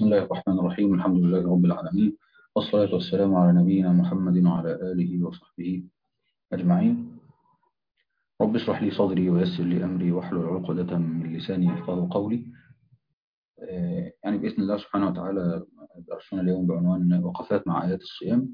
الله الرحمن الرحيم الحمد لله رب العالمين والصلاة والسلام على نبينا محمد وعلى آله وصحبه أجمعين رب اشرح لي صدري ويسر لي أمري واحلل عقدة من لساني يفقهوا قولي آه، يعني بإذن الله سبحانه وتعالى درسنا اليوم بعنوان وقفات مع آيات الصيام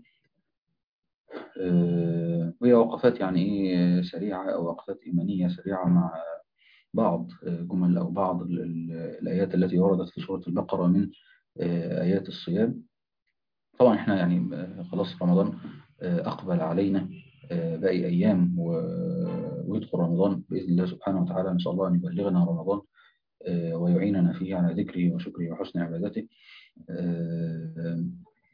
آه، وهي وقفات يعني إيه سريعة أو وقفات إيمانية سريعة مع بعض جمل أو بعض ال- ال- الآيات التي وردت في سورة البقرة من آه، آيات الصيام طبعا احنا يعني آه، خلاص رمضان آه، أقبل علينا آه، باقي أيام و- ويدخل رمضان بإذن الله سبحانه وتعالى نسأل الله أن يبلغنا رمضان آه، ويعيننا فيه على ذكره وشكره وحسن عبادته آه،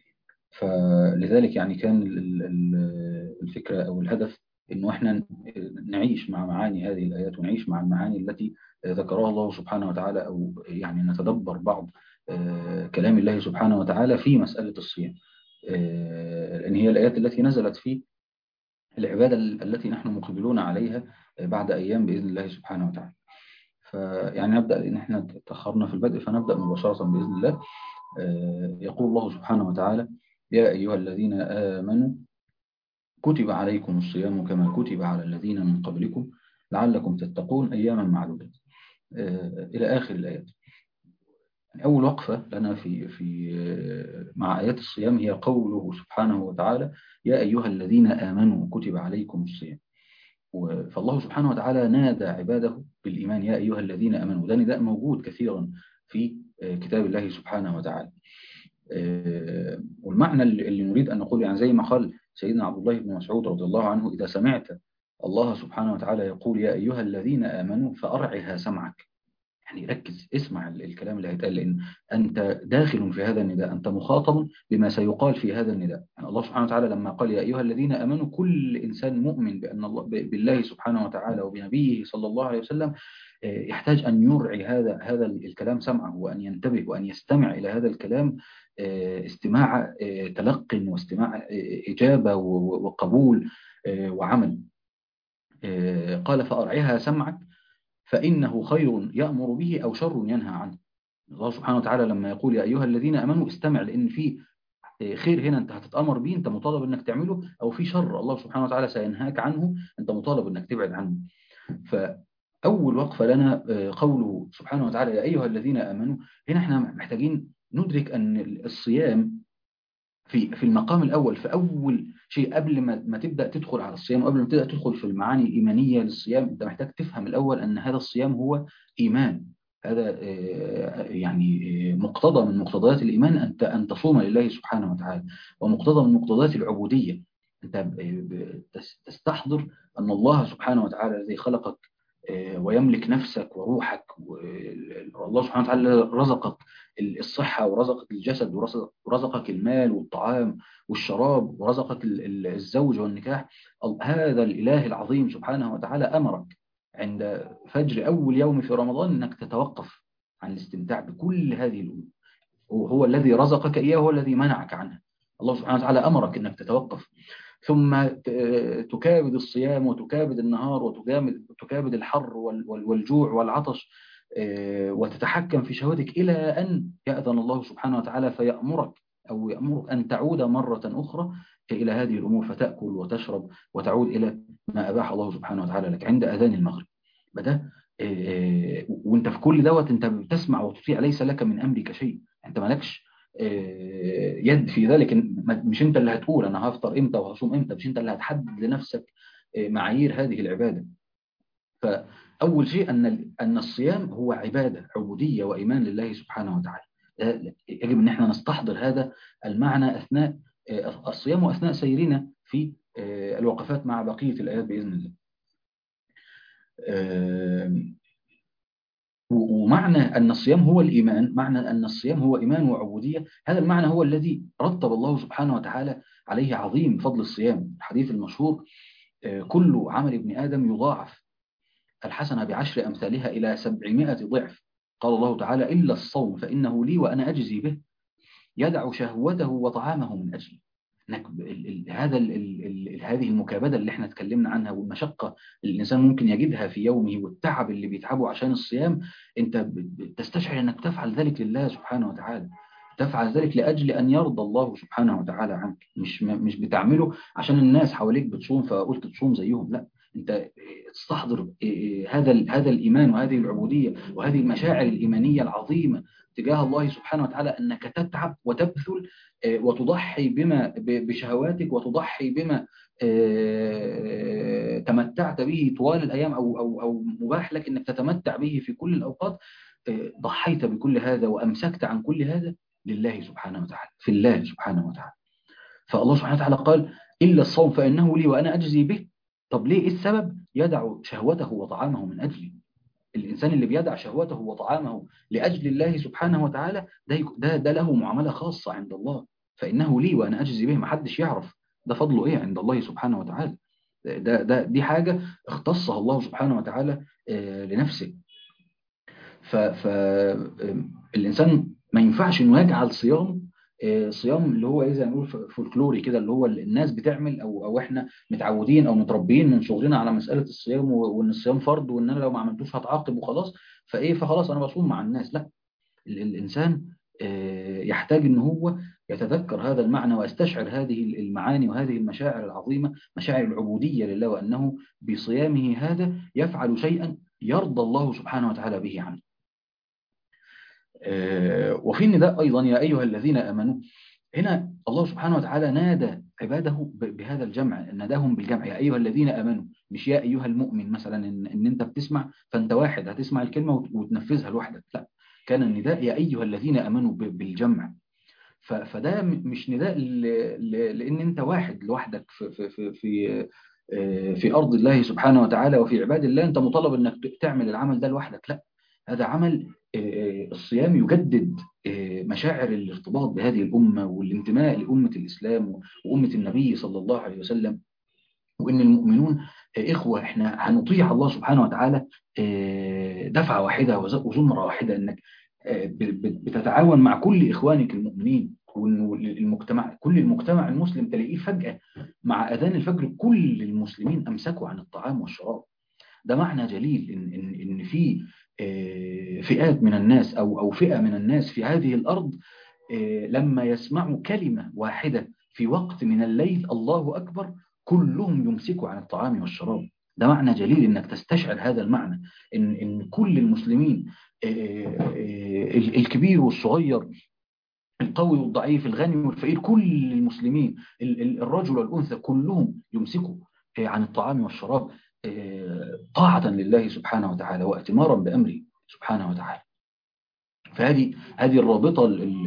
فلذلك يعني كان ال- ال- الفكرة أو الهدف إنه إحنا نعيش مع معاني هذه الآيات ونعيش مع المعاني التي ذكرها الله سبحانه وتعالى أو يعني نتدبر بعض آه، كلام الله سبحانه وتعالى في مسألة الصيام آه، لأن هي الآيات التي نزلت في العبادة التي نحن مقبلون عليها بعد أيام بإذن الله سبحانه وتعالى فيعني نبدأ لأن احنا تأخرنا في البدء فنبدأ مباشرة بإذن الله آه، يقول الله سبحانه وتعالى يا أيها الذين آمنوا كتب عليكم الصيام كما كتب على الذين من قبلكم لعلكم تتقون أياما معدودة آه، إلى آخر الآيات يعني أول وقفة لنا في في آه، مع آيات الصيام هي قوله سبحانه وتعالى يا أيها الذين آمنوا كتب عليكم الصيام و- فالله سبحانه وتعالى نادى عباده بالإيمان يا أيها الذين آمنوا ده نداء موجود كثيرا في آه، كتاب الله سبحانه وتعالى آه، والمعنى اللي اللي نريد أن نقول يعني زي ما قال سيدنا عبد الله بن مسعود رضي الله عنه إذا سمعت الله سبحانه وتعالى يقول يا أيها الذين آمنوا فأرعها سمعك يعني ركز اسمع ال- الكلام اللي هيتقال لأن أنت داخل في هذا النداء أنت مخاطب بما سيقال في هذا النداء يعني الله سبحانه وتعالى لما قال يا أيها الذين آمنوا كل إنسان مؤمن بأن الله ب- بالله سبحانه وتعالى وبنبيه صلى الله عليه وسلم آه، يحتاج أن يرعي هذا هذا الكلام سمعه وأن ينتبه وأن يستمع إلى هذا الكلام آه، استماع آه، تلق واستماع آه، إجابة و- وقبول آه، وعمل آه، قال فأرعها سمعك فإنه خير يأمر به أو شر ينهى عنه الله سبحانه وتعالى لما يقول يا أيها الذين أمنوا استمع لأن في خير هنا أنت هتتأمر به أنت مطالب أنك تعمله أو في شر الله سبحانه وتعالى سينهاك عنه أنت مطالب أنك تبعد عنه فأول وقفة لنا آه، قوله سبحانه وتعالى يا أيها الذين آمنوا هنا احنا محتاجين ندرك أن الصيام في في المقام الأول في أول شيء قبل ما ما تبدأ تدخل على الصيام وقبل ما تبدأ تدخل في المعاني الإيمانية للصيام أنت محتاج تفهم الأول أن هذا الصيام هو إيمان هذا آه، يعني آه، مقتضى من مقتضيات الإيمان أن ت- أن تصوم لله سبحانه وتعالى ومقتضى من مقتضيات العبودية أنت ب- ب- تس- تستحضر أن الله سبحانه وتعالى الذي خلقك آه، ويملك نفسك وروحك والله سبحانه وتعالى رزقك الصحة ورزقك الجسد ورزق- ورزقك المال والطعام والشراب ورزقك ال- ال- الزوج والنكاح ال- هذا الإله العظيم سبحانه وتعالى أمرك عند فجر أول يوم في رمضان أنك تتوقف عن الاستمتاع بكل هذه الأمور وهو الذي رزقك إياه هو الذي منعك عنها الله سبحانه وتعالى أمرك أنك تتوقف ثم ت- تكابد الصيام وتكابد النهار وتكابد تكابد الحر وال- وال- والجوع والعطش آه، وتتحكم في شهوتك إلى أن يأذن الله سبحانه وتعالى فيأمرك أو يأمرك أن تعود مرة أخرى إلى هذه الأمور فتأكل وتشرب وتعود إلى ما أباح الله سبحانه وتعالى لك عند أذان المغرب بدأ وانت في كل دوت انت بتسمع وتطيع ليس لك من أمرك شيء انت مالكش آه، يد في ذلك إن- ما- مش انت اللي هتقول انا هفطر امتى وهصوم امتى مش انت اللي هتحدد لنفسك آه، معايير هذه العبادة فأول شيء أن أن الصيام هو عبادة عبودية وإيمان لله سبحانه وتعالى آه، يجب أن احنا نستحضر هذا المعنى أثناء آه، الصيام وأثناء سيرنا في آه، الوقفات مع بقية الآيات بإذن الله آه، و- ومعنى أن الصيام هو الإيمان معنى أن الصيام هو إيمان وعبودية هذا المعنى هو الذي رتب الله سبحانه وتعالى عليه عظيم فضل الصيام الحديث المشهور آه، كل عمل ابن آدم يضاعف الحسنة بعشر أمثالها إلى سبعمائة ضعف قال الله تعالى إلا الصوم فإنه لي وأنا أجزي به يدع شهوته وطعامه من أجلي إنك ال- ال- هذا ال- ال- ال- هذه المكابدة اللي احنا اتكلمنا عنها والمشقة اللي الإنسان ممكن يجدها في يومه والتعب اللي بيتعبه عشان الصيام أنت ب- ب- تستشعر أنك تفعل ذلك لله سبحانه وتعالى تفعل ذلك لاجل ان يرضى الله سبحانه وتعالى عنك مش مش بتعمله عشان الناس حواليك بتصوم فقلت تصوم زيهم لا انت تستحضر هذا هذا الايمان وهذه العبوديه وهذه المشاعر الايمانيه العظيمه تجاه الله سبحانه وتعالى انك تتعب وتبذل وتضحي بما بشهواتك وتضحي بما تمتعت به طوال الايام او او او مباح لك انك تتمتع به في كل الاوقات ضحيت بكل هذا وامسكت عن كل هذا لله سبحانه وتعالى في الله سبحانه وتعالى فالله سبحانه وتعالى قال الا الصوم فانه لي وانا اجزي به طب ليه ايه السبب يدع شهوته وطعامه من اجلي الانسان اللي بيدع شهوته وطعامه لاجل الله سبحانه وتعالى ده ده, ده له معامله خاصه عند الله فانه لي وانا اجزي به ما حدش يعرف ده فضله ايه عند الله سبحانه وتعالى ده ده دي حاجه اختصها الله سبحانه وتعالى لنفسه فالإنسان ما ينفعش إنه يجعل صيام صيام اللي هو إيه زي ما نقول فولكلوري كده اللي هو الناس بتعمل أو أو إحنا متعودين أو متربيين من صغرنا على مسألة الصيام وإن الصيام فرض وإن أنا لو ما عملتوش هتعاقب وخلاص فإيه فخلاص أنا بصوم مع الناس لا الإنسان يحتاج إن هو يتذكر هذا المعنى ويستشعر هذه المعاني وهذه المشاعر العظيمة مشاعر العبودية لله وأنه بصيامه هذا يفعل شيئا يرضى الله سبحانه وتعالى به عنه وفي النداء أيضا يا أيها الذين آمنوا هنا الله سبحانه وتعالى نادى عباده بهذا الجمع ناداهم بالجمع يا أيها الذين آمنوا مش يا أيها المؤمن مثلا إن, إن أنت بتسمع فأنت واحد هتسمع الكلمة وتنفذها لوحدك لا كان النداء يا أيها الذين آمنوا بالجمع فده مش نداء لأن أنت واحد لوحدك في, في, في, في في أرض الله سبحانه وتعالى وفي عباد الله أنت مطالب أنك تعمل العمل ده لوحدك لا هذا عمل الصيام يجدد مشاعر الارتباط بهذه الأمة والانتماء لأمة الإسلام وأمة النبي صلى الله عليه وسلم وإن المؤمنون إخوة إحنا هنطيع الله سبحانه وتعالى دفعة واحدة وزمرة واحدة إنك بتتعاون مع كل إخوانك المؤمنين المجتمع كل المجتمع المسلم تلاقيه فجأة مع أذان الفجر كل المسلمين أمسكوا عن الطعام والشراب ده معنى جليل إن, إن, إن في فئات من الناس أو, أو فئة من الناس في هذه الأرض لما يسمعوا كلمة واحدة في وقت من الليل الله أكبر كلهم يمسكوا عن الطعام والشراب ده معنى جليل إنك تستشعر هذا المعنى إن, إن كل المسلمين الكبير والصغير القوي والضعيف الغني والفقير كل المسلمين الرجل والأنثى كلهم يمسكوا عن الطعام والشراب طاعة لله سبحانه وتعالى واتمارا بأمره سبحانه وتعالى فهذه هذه الرابطة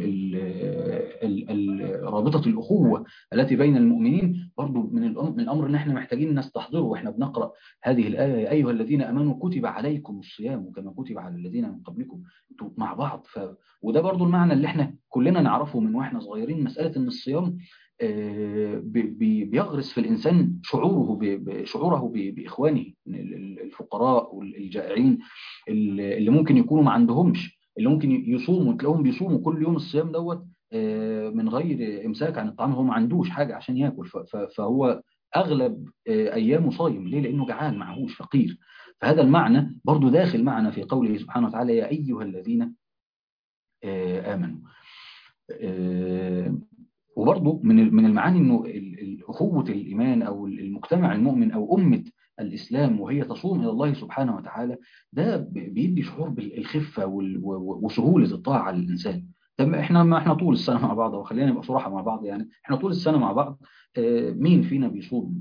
رابطة الأخوة التي بين المؤمنين برضو من من الأمر أن احنا محتاجين نستحضره وإحنا بنقرأ هذه الآية يا أيها الذين أمنوا كتب عليكم الصيام كما كتب على الذين من قبلكم انتوا مع بعض ف... وده برضو المعنى اللي احنا كلنا نعرفه من واحنا صغيرين مسألة أن الصيام بيغرس في الإنسان شعوره شعوره بإخوانه الفقراء والجائعين اللي ممكن يكونوا ما عندهمش اللي ممكن يصوموا تلاقيهم بيصوموا كل يوم الصيام دوت من غير امساك عن الطعام هو ما عندوش حاجه عشان ياكل فهو اغلب ايامه صايم ليه لانه جعان معهوش فقير فهذا المعنى برضو داخل معنا في قوله سبحانه وتعالى يا ايها الذين امنوا وبرضو من من المعاني انه اخوه الايمان او المجتمع المؤمن او امه الإسلام وهي تصوم إلى الله سبحانه وتعالى ده بيدي شعور بالخفة وسهولة الطاعة للإنسان طب احنا ما احنا طول السنة مع بعض وخلينا نبقى صراحة مع بعض يعني احنا طول السنة مع بعض مين فينا بيصوم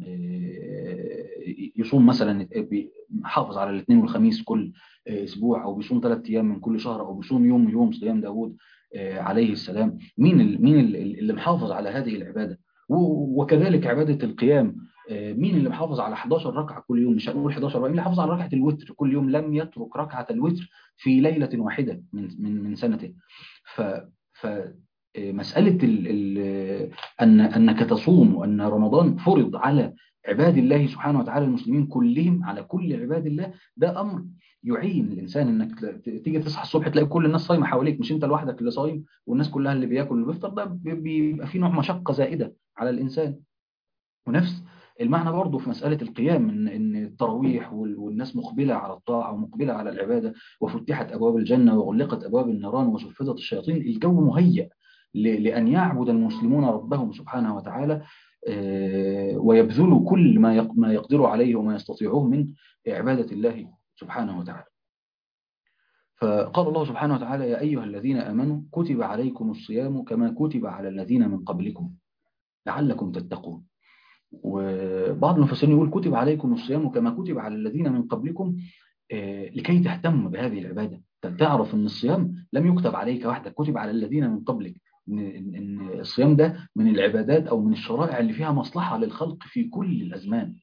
يصوم مثلا حافظ على الاثنين والخميس كل اسبوع او بيصوم ثلاث ايام من كل شهر او بيصوم يوم يوم صيام داوود عليه السلام مين مين اللي محافظ على هذه العبادة وكذلك عبادة القيام مين اللي محافظ على 11 ركعة كل يوم مش هنقول 11 مين اللي حافظ على ركعة الوتر كل يوم لم يترك ركعة الوتر في ليلة واحدة من من من سنته ف ف مسألة ال ال أن أنك تصوم وأن رمضان فرض على عباد الله سبحانه وتعالى المسلمين كلهم على كل عباد الله ده أمر يعين الإنسان إنك تيجي تصحى الصبح تلاقي كل الناس صايمة حواليك مش أنت لوحدك اللي صايم والناس كلها اللي بياكل اللي بيفطر ده بيبقى في نوع مشقة زائدة على الإنسان ونفس المعنى برضه في مسألة القيام إن, إن التراويح والناس مقبلة على الطاعة ومقبلة على العبادة وفتحت أبواب الجنة وغلقت أبواب النيران وصفدت الشياطين الجو مهيأ لأن يعبد المسلمون ربهم سبحانه وتعالى ويبذلوا كل ما يقدروا عليه وما يستطيعوه من عبادة الله سبحانه وتعالى فقال الله سبحانه وتعالى يا أيها الذين آمنوا كتب عليكم الصيام كما كتب على الذين من قبلكم لعلكم تتقون وبعض المفسرين يقول كتب عليكم الصيام كما كتب على الذين من قبلكم لكي تهتم بهذه العبادة تعرف أن الصيام لم يكتب عليك وحدك كتب على الذين من قبلك إن الصيام ده من العبادات أو من الشرائع اللي فيها مصلحة للخلق في كل الأزمان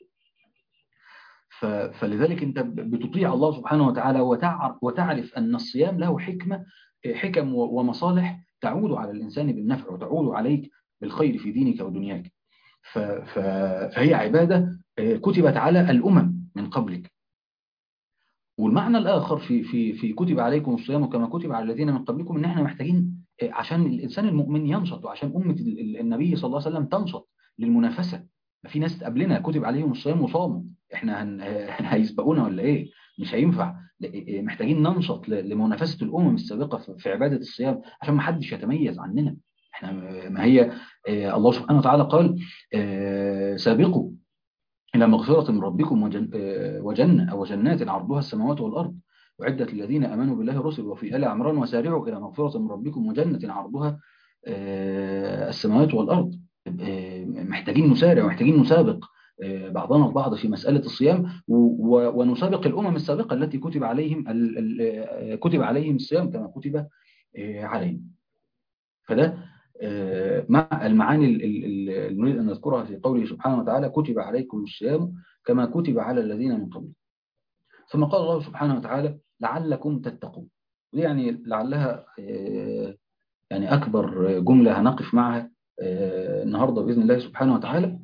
فلذلك أنت بتطيع الله سبحانه وتعالى وتعرف أن الصيام له حكمة حكم ومصالح تعود على الإنسان بالنفع وتعود عليك بالخير في دينك ودنياك فهي عبادة كتبت على الأمم من قبلك والمعنى الآخر في في في كتب عليكم الصيام كما كتب على الذين من قبلكم إن إحنا محتاجين عشان الإنسان المؤمن ينشط وعشان أمة النبي صلى الله عليه وسلم تنشط للمنافسة في ناس قبلنا كتب عليهم الصيام وصاموا احنا هن... هيسبقونا ولا ايه مش هينفع محتاجين ننشط لمنافسة الأمم السابقة في عبادة الصيام عشان ما حدش يتميز عننا احنا ما هي الله سبحانه وتعالى قال سابقوا إلى مغفرة من ربكم وجن... وجنة أو جنات عرضها السماوات والأرض وعدة الذين آمنوا بالله رسل وفي آل عمران وسارعوا إلى مغفرة من ربكم وجنة عرضها السماوات والأرض محتاجين نسارع ومحتاجين نسابق بعضنا البعض في مسألة الصيام ونسابق الأمم السابقة التي كتب عليهم كتب عليهم الصيام كما كتب عليهم فده مع المعاني اللي نريد أن نذكرها في قوله سبحانه وتعالى كتب عليكم الصيام كما كتب على الذين من قبل ثم قال الله سبحانه وتعالى لعلكم تتقون ودي يعني لعلها يعني أكبر جملة هنقف معها النهاردة بإذن الله سبحانه وتعالى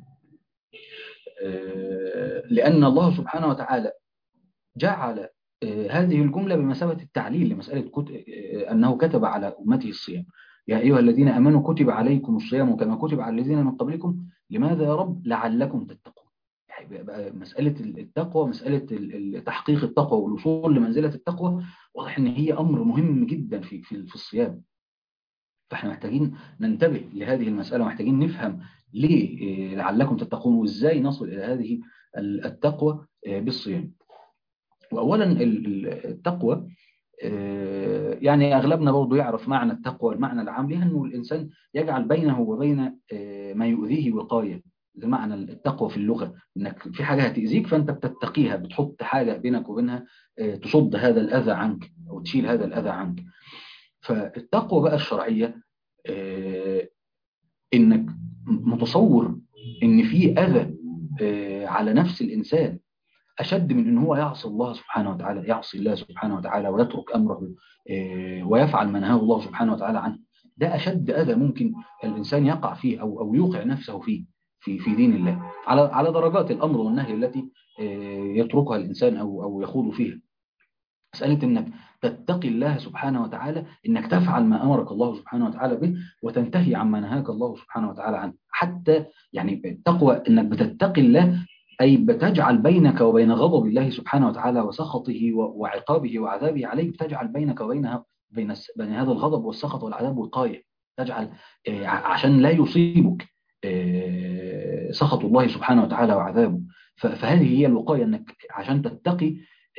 لأن الله سبحانه وتعالى جعل هذه الجملة بمثابة التعليل لمسألة أنه كتب على أمته الصيام يا أيها الذين أمنوا كتب عليكم الصيام كما كتب على الذين من قبلكم لماذا يا رب لعلكم تتقون مسألة التقوى مسألة تحقيق التقوى والوصول لمنزلة التقوى واضح أن هي أمر مهم جدا في في, في الصيام فاحنا محتاجين ننتبه لهذه المسألة محتاجين نفهم ليه لعلكم تتقون وازاي نصل إلى هذه التقوى بالصيام وأولا التقوى يعني أغلبنا برضو يعرف معنى التقوى المعنى العام لها أنه الإنسان يجعل بينه وبين ما يؤذيه وقاية ده معنى التقوى في اللغة انك في حاجة هتأذيك فانت بتتقيها بتحط حاجة بينك وبينها تصد هذا الأذى عنك أو تشيل هذا الأذى عنك فالتقوى بقى الشرعية انك متصور ان في أذى على نفس الإنسان أشد من أن هو يعصي الله سبحانه وتعالى يعصي الله سبحانه وتعالى ويترك أمره ويفعل ما نهاه الله سبحانه وتعالى عنه ده أشد أذى ممكن الإنسان يقع فيه أو أو يوقع نفسه فيه في في دين الله على على درجات الأمر والنهي التي يتركها الإنسان أو أو يخوض فيها مسألة إنك تتقي الله سبحانه وتعالى إنك تفعل ما أمرك الله سبحانه وتعالى به وتنتهي عما نهاك الله سبحانه وتعالى عنه حتى يعني التقوى إنك بتتقي الله أي بتجعل بينك وبين غضب الله سبحانه وتعالى وسخطه وعقابه وعذابه عليك بتجعل بينك وبينها بين بين هذا الغضب والسخط والعذاب وقاية تجعل عشان لا يصيبك سخط الله سبحانه وتعالى وعذابه فهذه هي الوقاية أنك عشان تتقي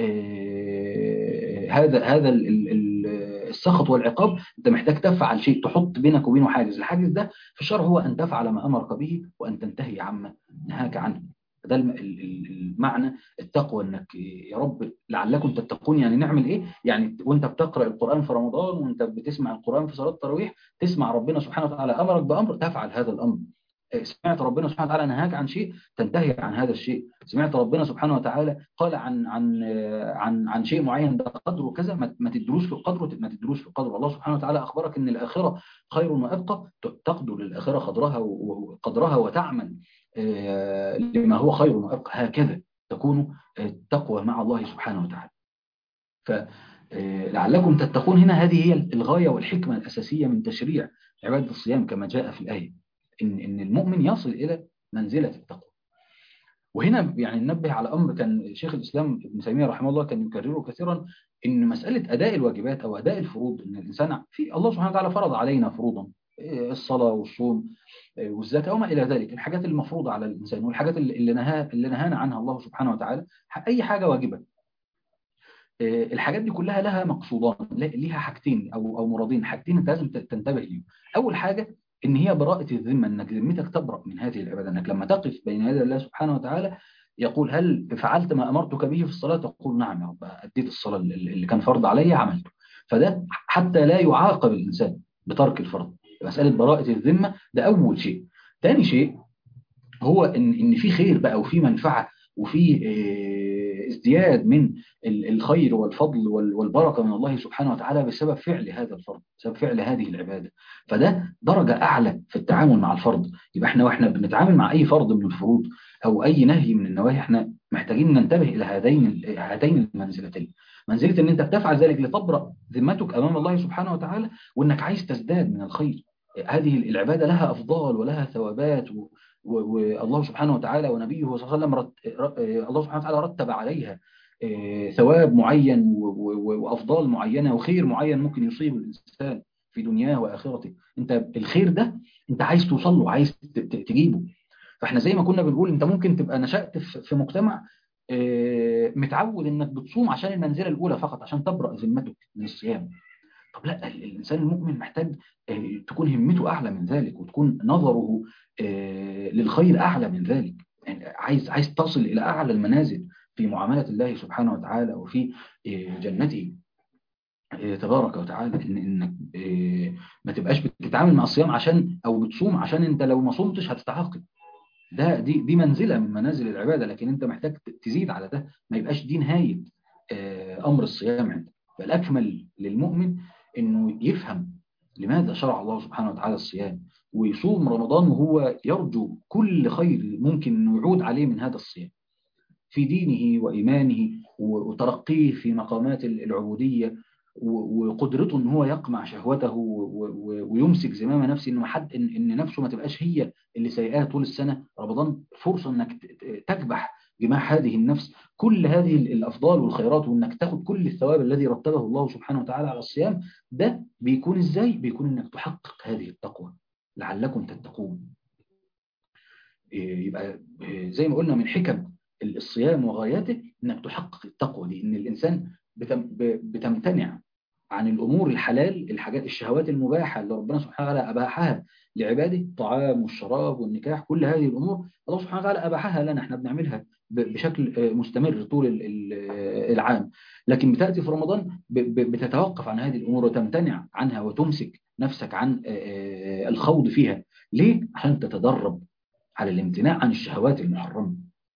هذا هذا السخط والعقاب انت محتاج تفعل شيء تحط بينك وبينه حاجز الحاجز ده في الشرع هو أن تفعل ما أمرك به وأن تنتهي عما نهاك عنه ده المعنى التقوى انك يا رب لعلكم تتقون يعني نعمل ايه يعني وانت بتقرا القران في رمضان وانت بتسمع القران في صلاه التراويح تسمع ربنا سبحانه وتعالى امرك بامر تفعل هذا الامر سمعت ربنا سبحانه وتعالى نهاك عن شيء تنتهي عن هذا الشيء سمعت ربنا سبحانه وتعالى قال عن عن عن عن شيء معين ده قدره كذا ما تدروش في قدره ما تدروش في قدره الله سبحانه وتعالى اخبرك ان الاخره خير وابقى تقدر للاخره قدرها وقدرها وتعمل لما هو خير وابقى هكذا تكون التقوى مع الله سبحانه وتعالى فلعلكم تتقون هنا هذه هي الغايه والحكمه الاساسيه من تشريع عباده الصيام كما جاء في الايه ان ان المؤمن يصل الى منزله التقوى وهنا يعني ننبه على امر كان شيخ الاسلام ابن تيميه رحمه الله كان يكرره كثيرا ان مساله اداء الواجبات او اداء الفروض ان الانسان في الله سبحانه وتعالى فرض علينا فروضا الصلاة والصوم والزكاة وما إلى ذلك الحاجات المفروضة على الإنسان والحاجات اللي نهى اللي نهانا عنها الله سبحانه وتعالى أي حاجة واجبة الحاجات دي كلها لها مقصودان ليها حاجتين أو أو مرادين حاجتين أنت لازم تنتبه ليهم أول حاجة إن هي براءة الذمة إنك ذمتك تبرأ من هذه العبادة إنك لما تقف بين يدي الله سبحانه وتعالى يقول هل فعلت ما أمرتك به في الصلاة تقول نعم يا رب أديت الصلاة اللي كان فرض علي عملته فده حتى لا يعاقب الإنسان بترك الفرض مسألة براءة الذمة ده أول شيء ثاني شيء هو إن إن في خير بقى وفي منفعة وفي ازدياد من الخير والفضل والبركة من الله سبحانه وتعالى بسبب فعل هذا الفرض بسبب فعل هذه العبادة فده درجة أعلى في التعامل مع الفرض يبقى احنا واحنا بنتعامل مع أي فرض من الفروض أو أي نهي من النواهي احنا محتاجين ننتبه إلى هذين هاتين المنزلتين منزلة ان انت بتفعل ذلك لتبرأ ذمتك امام الله سبحانه وتعالى وانك عايز تزداد من الخير هذه العبادة لها افضال ولها ثوابات والله سبحانه وتعالى ونبيه صلى الله عليه وسلم رت... الله سبحانه وتعالى رتب عليها ثواب معين وافضال معينة وخير معين ممكن يصيب الانسان في دنياه واخرته انت الخير ده انت عايز توصل له عايز تجيبه فاحنا زي ما كنا بنقول انت ممكن تبقى نشأت في مجتمع متعود انك بتصوم عشان المنزله الاولى فقط عشان تبرأ ذمتك من الصيام طب لا الانسان المؤمن محتاج تكون همته اعلى من ذلك وتكون نظره للخير اعلى من ذلك يعني عايز عايز تصل الى اعلى المنازل في معامله الله سبحانه وتعالى وفي جنته تبارك وتعالى إن انك ما تبقاش بتتعامل مع الصيام عشان او بتصوم عشان انت لو ما صمتش هتتعاقب ده دي دي منزله من منازل العباده لكن انت محتاج تزيد على ده ما يبقاش دي نهايه امر الصيام عندك فالاكمل للمؤمن انه يفهم لماذا شرع الله سبحانه وتعالى الصيام ويصوم رمضان وهو يرجو كل خير ممكن انه يعود عليه من هذا الصيام في دينه وايمانه وترقيه في مقامات العبوديه وقدرته ان هو يقمع شهوته ويمسك زمام نفسه ان حد ان نفسه ما تبقاش هي اللي سيئاه طول السنه رمضان فرصه انك تكبح جماح هذه النفس كل هذه الافضال والخيرات وانك تاخد كل الثواب الذي رتبه الله سبحانه وتعالى على الصيام ده بيكون ازاي بيكون انك تحقق هذه التقوى لعلكم تتقون يبقى زي ما قلنا من حكم الصيام وغاياته انك تحقق التقوى دي ان الانسان بتمتنع عن الأمور الحلال الحاجات الشهوات المباحة اللي ربنا سبحانه وتعالى أباحها لعباده الطعام والشراب والنكاح كل هذه الأمور الله سبحانه وتعالى أباحها لنا احنا بنعملها بشكل مستمر طول العام لكن بتأتي في رمضان بتتوقف عن هذه الأمور وتمتنع عنها وتمسك نفسك عن الخوض فيها ليه؟ عشان تتدرب على الامتناع عن الشهوات المحرمة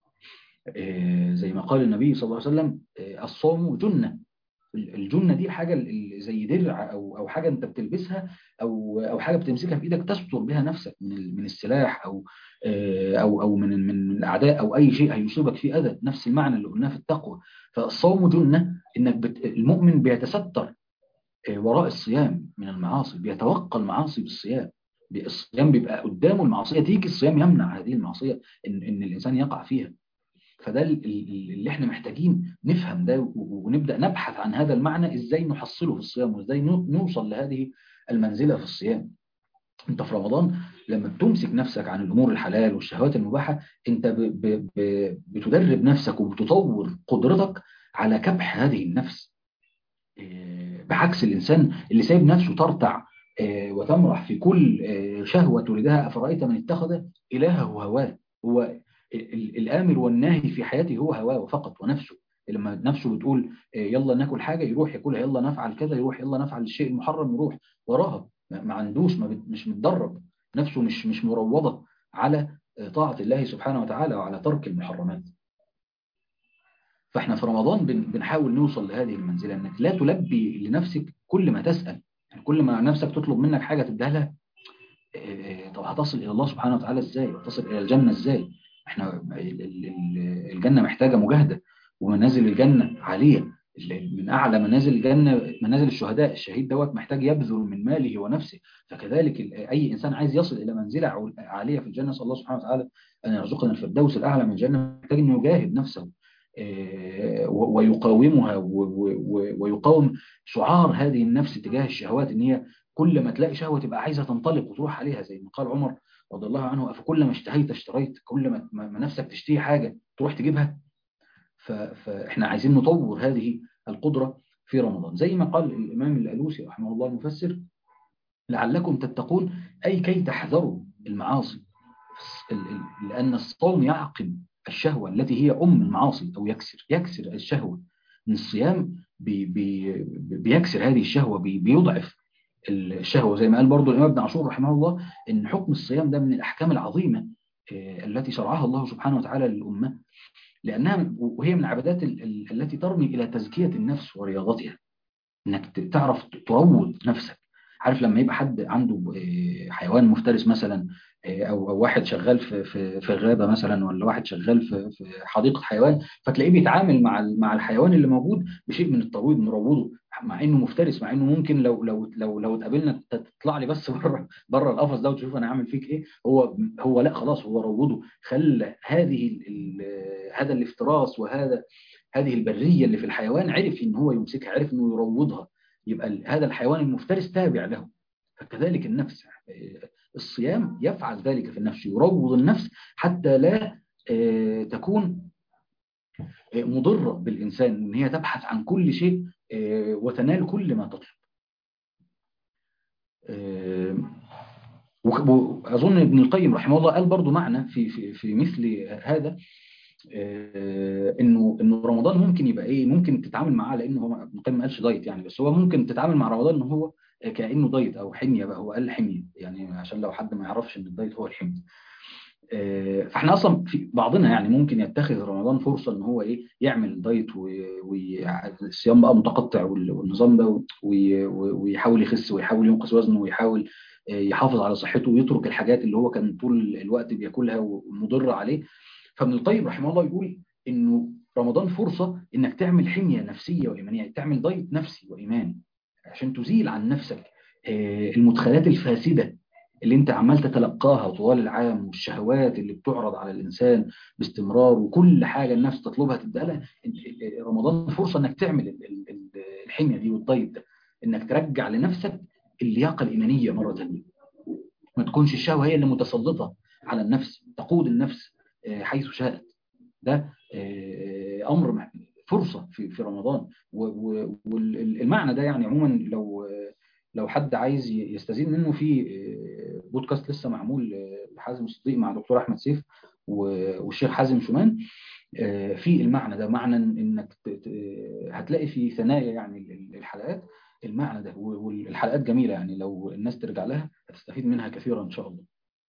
زي ما قال النبي صلى الله عليه وسلم الصوم جنة الجنة دي حاجة زي درع أو أو حاجة أنت بتلبسها أو أو حاجة بتمسكها في إيدك تستر بها نفسك من من السلاح أو أو أو من من الأعداء أو أي شيء هيصيبك فيه أذى نفس المعنى اللي قلناه في التقوى فالصوم جنة إنك بت المؤمن بيتستر وراء الصيام من المعاصي بيتوقى المعاصي بالصيام الصيام بيبقى قدامه المعصية تيجي الصيام يمنع هذه المعصية إن إن الإنسان يقع فيها فده اللي احنا محتاجين نفهم ده ونبدأ نبحث عن هذا المعنى ازاي نحصله في الصيام وازاي نوصل لهذه المنزلة في الصيام انت في رمضان لما بتمسك نفسك عن الامور الحلال والشهوات المباحة انت ب ب ب بتدرب نفسك وبتطور قدرتك على كبح هذه النفس بعكس الانسان اللي سايب نفسه ترتع وتمرح في كل شهوة تريدها أفرأيت من اتخذ إلهه هواه هو الآمر والناهي في حياته هو هواه فقط ونفسه لما نفسه بتقول يلا ناكل حاجة يروح يقولها يلا نفعل كذا يروح يلا نفعل الشيء المحرم يروح وراها ما عندوش ما مش متدرب نفسه مش مش مروضة على طاعة الله سبحانه وتعالى وعلى ترك المحرمات فاحنا في رمضان بنحاول نوصل لهذه المنزلة انك لا تلبي لنفسك كل ما تسأل يعني كل ما نفسك تطلب منك حاجة تديها لها طب هتصل إلى الله سبحانه وتعالى ازاي وتصل إلى الجنة ازاي احنا الجنة محتاجة مجاهدة ومنازل الجنة عالية من أعلى منازل الجنة منازل الشهداء الشهيد دوت محتاج يبذل من ماله ونفسه فكذلك أي إنسان عايز يصل إلى منزلة عالية في الجنة صلى الله سبحانه وتعالى أن يرزقنا الفردوس الأعلى من الجنة محتاج أنه يجاهد نفسه ويقاومها ويقاوم شعار هذه النفس تجاه الشهوات ان هي كل ما تلاقي شهوة تبقى عايزة تنطلق وتروح عليها زي ما قال عمر رضي الله عنه أفكل ما اشتهيت اشتريت كل ما, ما نفسك تشتهي حاجة تروح تجيبها فإحنا عايزين نطور هذه القدرة في رمضان زي ما قال الإمام الألوسي رحمه الله المفسر لعلكم تتقون أي كي تحذروا المعاصي لأن الصوم يعقم الشهوة التي هي أم المعاصي أو يكسر يكسر الشهوة من الصيام بي بي بيكسر هذه الشهوة بي بيضعف الشهوة زي ما قال برضو الإمام ابن عاشور رحمه الله إن حكم الصيام ده من الأحكام العظيمة التي شرعها الله سبحانه وتعالى للأمة لأنها وهي من العبادات التي ترمي إلى تزكية النفس ورياضتها إنك تعرف تروض نفسك عارف لما يبقى حد عنده حيوان مفترس مثلا او او واحد شغال في في في غابه مثلا ولا واحد شغال في في حديقه حيوان فتلاقيه بيتعامل مع مع الحيوان اللي موجود بشيء من الترويض مروضه مع انه مفترس مع انه ممكن لو لو لو لو اتقابلنا تطلع لي بس بره بره القفص ده وتشوف انا عامل فيك ايه هو هو لا خلاص هو روضه خلى هذه هذا الافتراس وهذا هذه البريه اللي في الحيوان عرف ان هو يمسكها عرف انه يروضها يبقى هذا الحيوان المفترس تابع له فكذلك النفس الصيام يفعل ذلك في النفس يروض النفس حتى لا تكون مضرة بالإنسان إن هي تبحث عن كل شيء وتنال كل ما تطلب وأظن ابن القيم رحمه الله قال برضو معنى في, في, في مثل هذا انه انه رمضان ممكن يبقى ايه ممكن تتعامل معاه لانه هو ابن القيم ما قالش دايت يعني بس هو ممكن تتعامل مع رمضان ان هو كانه دايت او حميه بقى هو قال حميه يعني عشان لو حد ما يعرفش ان الدايت هو الحميه فاحنا اصلا في بعضنا يعني ممكن يتخذ رمضان فرصه ان هو ايه يعمل دايت والصيام بقى متقطع والنظام ده ويحاول يخس ويحاول ينقص وزنه ويحاول يحافظ على صحته ويترك الحاجات اللي هو كان طول الوقت بياكلها ومضره عليه فابن القيم رحمه الله يقول انه رمضان فرصه انك تعمل حميه نفسيه وايمانيه تعمل دايت نفسي وايماني عشان تزيل عن نفسك المدخلات الفاسده اللي انت عمال تتلقاها طوال العام والشهوات اللي بتعرض على الانسان باستمرار وكل حاجه النفس تطلبها تبدا لها رمضان فرصه انك تعمل الحميه دي والدايت ده انك ترجع لنفسك اللياقه الايمانيه مره ثانيه ما تكونش الشهوه هي اللي متسلطه على النفس تقود النفس حيث شاءت ده امر فرصه في في رمضان والمعنى ده يعني عموما لو لو حد عايز يستزيد منه في بودكاست لسه معمول لحازم الصديق مع دكتور احمد سيف والشيخ حازم شومان في المعنى ده معنى انك هتلاقي في ثنايا يعني الحلقات المعنى ده والحلقات جميله يعني لو الناس ترجع لها هتستفيد منها كثيرا ان شاء الله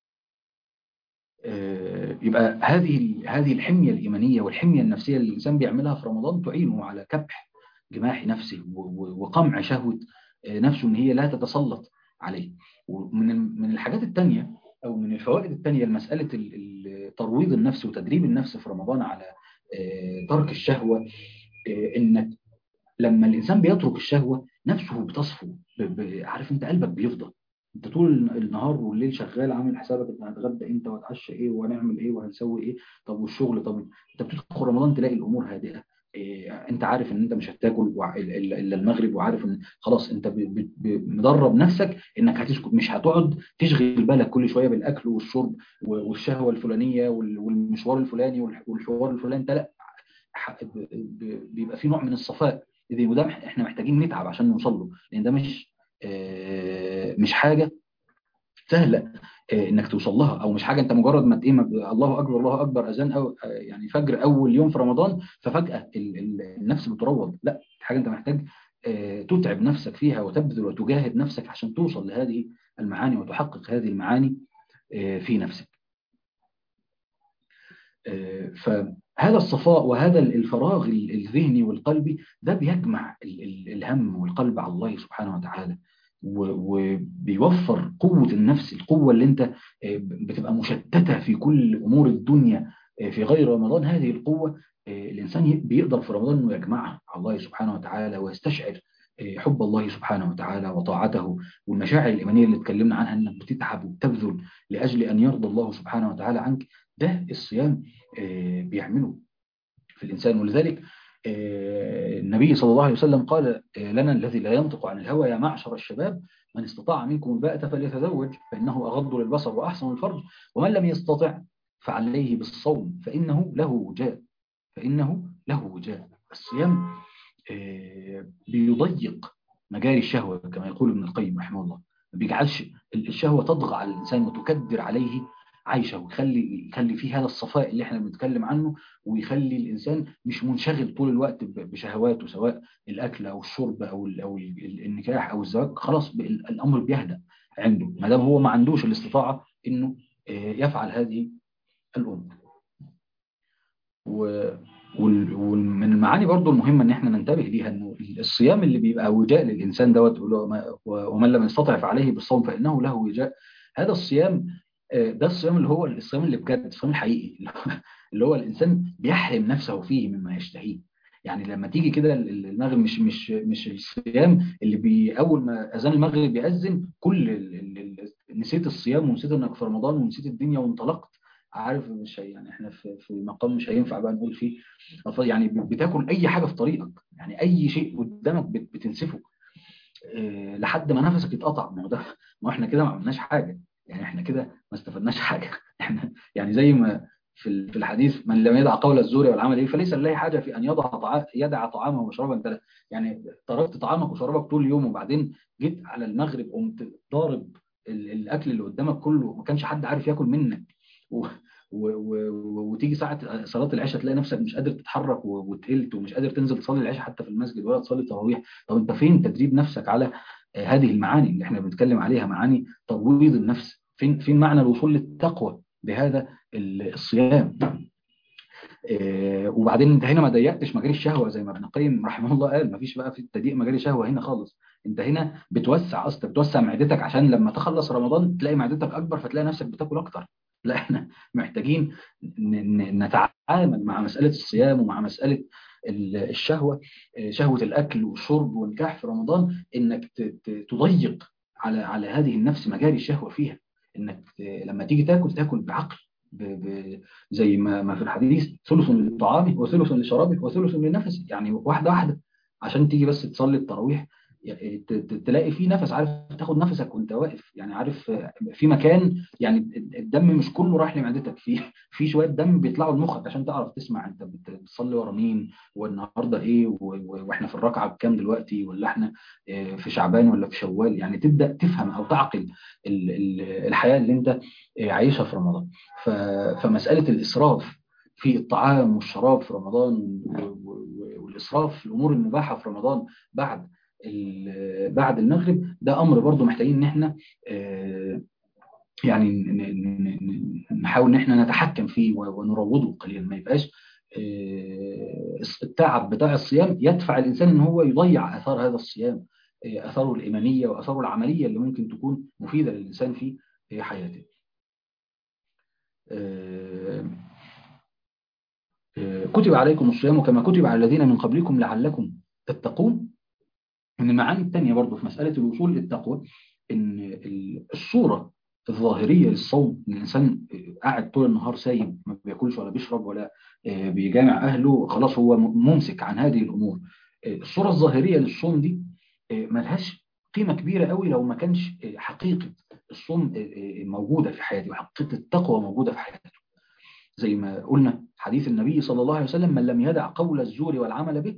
يبقى هذه هذه الحميه الايمانيه والحميه النفسيه اللي الانسان بيعملها في رمضان تعينه على كبح جماح نفسه وقمع شهوه نفسه ان هي لا تتسلط عليه ومن من الحاجات الثانيه او من الفوائد الثانيه لمساله ترويض النفس وتدريب النفس في رمضان على ترك الشهوه انك لما الانسان بيترك الشهوه نفسه بتصفو عارف انت قلبك بيفضى انت طول النهار والليل شغال عامل حسابك انت هتغدى امتى وهتعشى ايه وهنعمل ايه وهنسوي ايه طب والشغل طب انت بتدخل رمضان تلاقي الامور هادئه إيه انت عارف ان انت مش هتاكل الا المغرب وعارف ان خلاص انت مدرب نفسك انك هتسكت مش هتقعد تشغل بالك كل شويه بالاكل والشرب والشهوه الفلانيه والمشوار الفلاني والحوار الفلاني انت لا بيبقى في نوع من الصفاء وده احنا محتاجين نتعب عشان نوصل له لان ده مش مش حاجه سهله انك توصل لها او مش حاجه انت مجرد ما ايه الله اكبر الله اكبر اذان او يعني فجر اول يوم في رمضان ففجاه النفس بتروض لا حاجه انت محتاج تتعب نفسك فيها وتبذل وتجاهد نفسك عشان توصل لهذه المعاني وتحقق هذه المعاني في نفسك فهذا الصفاء وهذا الفراغ الذهني والقلبي ده بيجمع الهم والقلب على الله سبحانه وتعالى وبيوفر قوة النفس القوة اللي انت بتبقى مشتتة في كل أمور الدنيا في غير رمضان هذه القوة الإنسان بيقدر في رمضان أنه يجمعها على الله سبحانه وتعالى ويستشعر حب الله سبحانه وتعالى وطاعته والمشاعر الإيمانية اللي اتكلمنا عنها أنك بتتعب وبتبذل لأجل أن يرضى الله سبحانه وتعالى عنك ده الصيام بيعمله في الإنسان ولذلك النبي صلى الله عليه وسلم قال لنا الذي لا ينطق عن الهوى يا معشر الشباب من استطاع منكم الباءة فليتزوج فإنه أغض للبصر وأحسن الفرج ومن لم يستطع فعليه بالصوم فإنه له وجاء فإنه له وجاء الصيام بيضيق مجاري الشهوة كما يقول ابن القيم رحمه الله ما بيجعلش الشهوة تضغى على الإنسان وتكدر عليه عايشة ويخلي يخلي فيه هذا الصفاء اللي احنا بنتكلم عنه ويخلي الإنسان مش منشغل طول الوقت بشهواته سواء الأكل أو الشرب أو أو النكاح أو الزواج خلاص الأمر بيهدأ عنده ما دام هو ما عندوش الاستطاعة إنه يفعل هذه الأمور ومن المعاني برضو المهمة ان احنا ننتبه ليها انه الصيام اللي بيبقى وجاء للإنسان دوت ومن لم يستطع فعليه بالصوم فإنه له وجاء هذا الصيام ده الصيام اللي هو الصيام اللي بجد الصيام الحقيقي اللي هو الإنسان بيحرم نفسه فيه مما يشتهيه يعني لما تيجي كده المغرب مش مش مش الصيام اللي بي اول ما اذان المغرب بيأذن كل نسيت الصيام ونسيت انك في رمضان ونسيت الدنيا وانطلقت عارف مش يعني احنا في في مقام مش هينفع بقى نقول فيه يعني بتاكل اي حاجه في طريقك يعني اي شيء قدامك بتنسفه اه لحد ما نفسك يتقطع ما هو ده ما احنا كده ما عملناش حاجه يعني احنا كده ما استفدناش حاجه احنا يعني زي ما في في الحديث من لم يدع قول الزور والعمل ايه فليس لله حاجه في ان يضع طعام يدع طعامه وشرابه انت يعني تركت طعامك وشرابك طول اليوم وبعدين جيت على المغرب قمت ضارب الاكل اللي قدامك كله ما كانش حد عارف ياكل منك و... و... و... وتيجي ساعة صلاة العشاء تلاقي نفسك مش قادر تتحرك وتقلت ومش قادر تنزل تصلي العشاء حتى في المسجد ولا تصلي التراويح طب انت فين تدريب نفسك على هذه المعاني اللي احنا بنتكلم عليها معاني ترويض النفس فين فين معنى الوصول للتقوى بهذا الصيام وبعدين انت هنا ما ضيقتش مجال الشهوه زي ما ابن القيم رحمه الله قال ما فيش بقى في تضييق مجال الشهوه هنا خالص انت هنا بتوسع اصلا بتوسع معدتك عشان لما تخلص رمضان تلاقي معدتك اكبر فتلاقي نفسك بتاكل اكتر لا احنا محتاجين نتعامل مع مساله الصيام ومع مساله الشهوه شهوه الاكل والشرب والنكاح في رمضان انك تضيق على على هذه النفس مجاري الشهوه فيها انك لما تيجي تاكل تاكل بعقل ب ب زي ما ما في الحديث ثلث للطعام وثلث لشرابه وثلث لنفسك يعني واحده واحده عشان تيجي بس تصلي التراويح تلاقي في نفس عارف تاخد نفسك وانت واقف يعني عارف في مكان يعني الدم مش كله رايح لمعدتك في في شويه دم بيطلعوا لمخك عشان تعرف تسمع انت بتصلي ورا مين والنهارده ايه واحنا في الركعه بكام دلوقتي ولا احنا في شعبان ولا في شوال يعني تبدا تفهم او تعقل الحياه اللي انت عايشها في رمضان فمساله الاسراف في الطعام والشراب في رمضان والاسراف في الامور المباحه في رمضان بعد بعد المغرب ده امر برضو محتاجين ان احنا يعني نحاول ان احنا نتحكم فيه ونروضه قليلا ما يبقاش التعب بتاع الصيام يدفع الانسان ان هو يضيع اثار هذا الصيام اثاره الايمانيه واثاره العمليه اللي ممكن تكون مفيده للانسان في حياته كتب عليكم الصيام كما كتب على الذين من قبلكم لعلكم تتقون من المعاني الثانية برضو في مسألة الوصول للتقوى إن الصورة الظاهرية للصوم إن الإنسان قاعد طول النهار سايب ما بياكلش ولا بيشرب ولا بيجامع أهله خلاص هو ممسك عن هذه الأمور الصورة الظاهرية للصوم دي ملهاش قيمة كبيرة قوي لو ما كانش حقيقة الصوم موجودة في حياته وحقيقة التقوى موجودة في حياته زي ما قلنا حديث النبي صلى الله عليه وسلم من لم يدع قول الزور والعمل به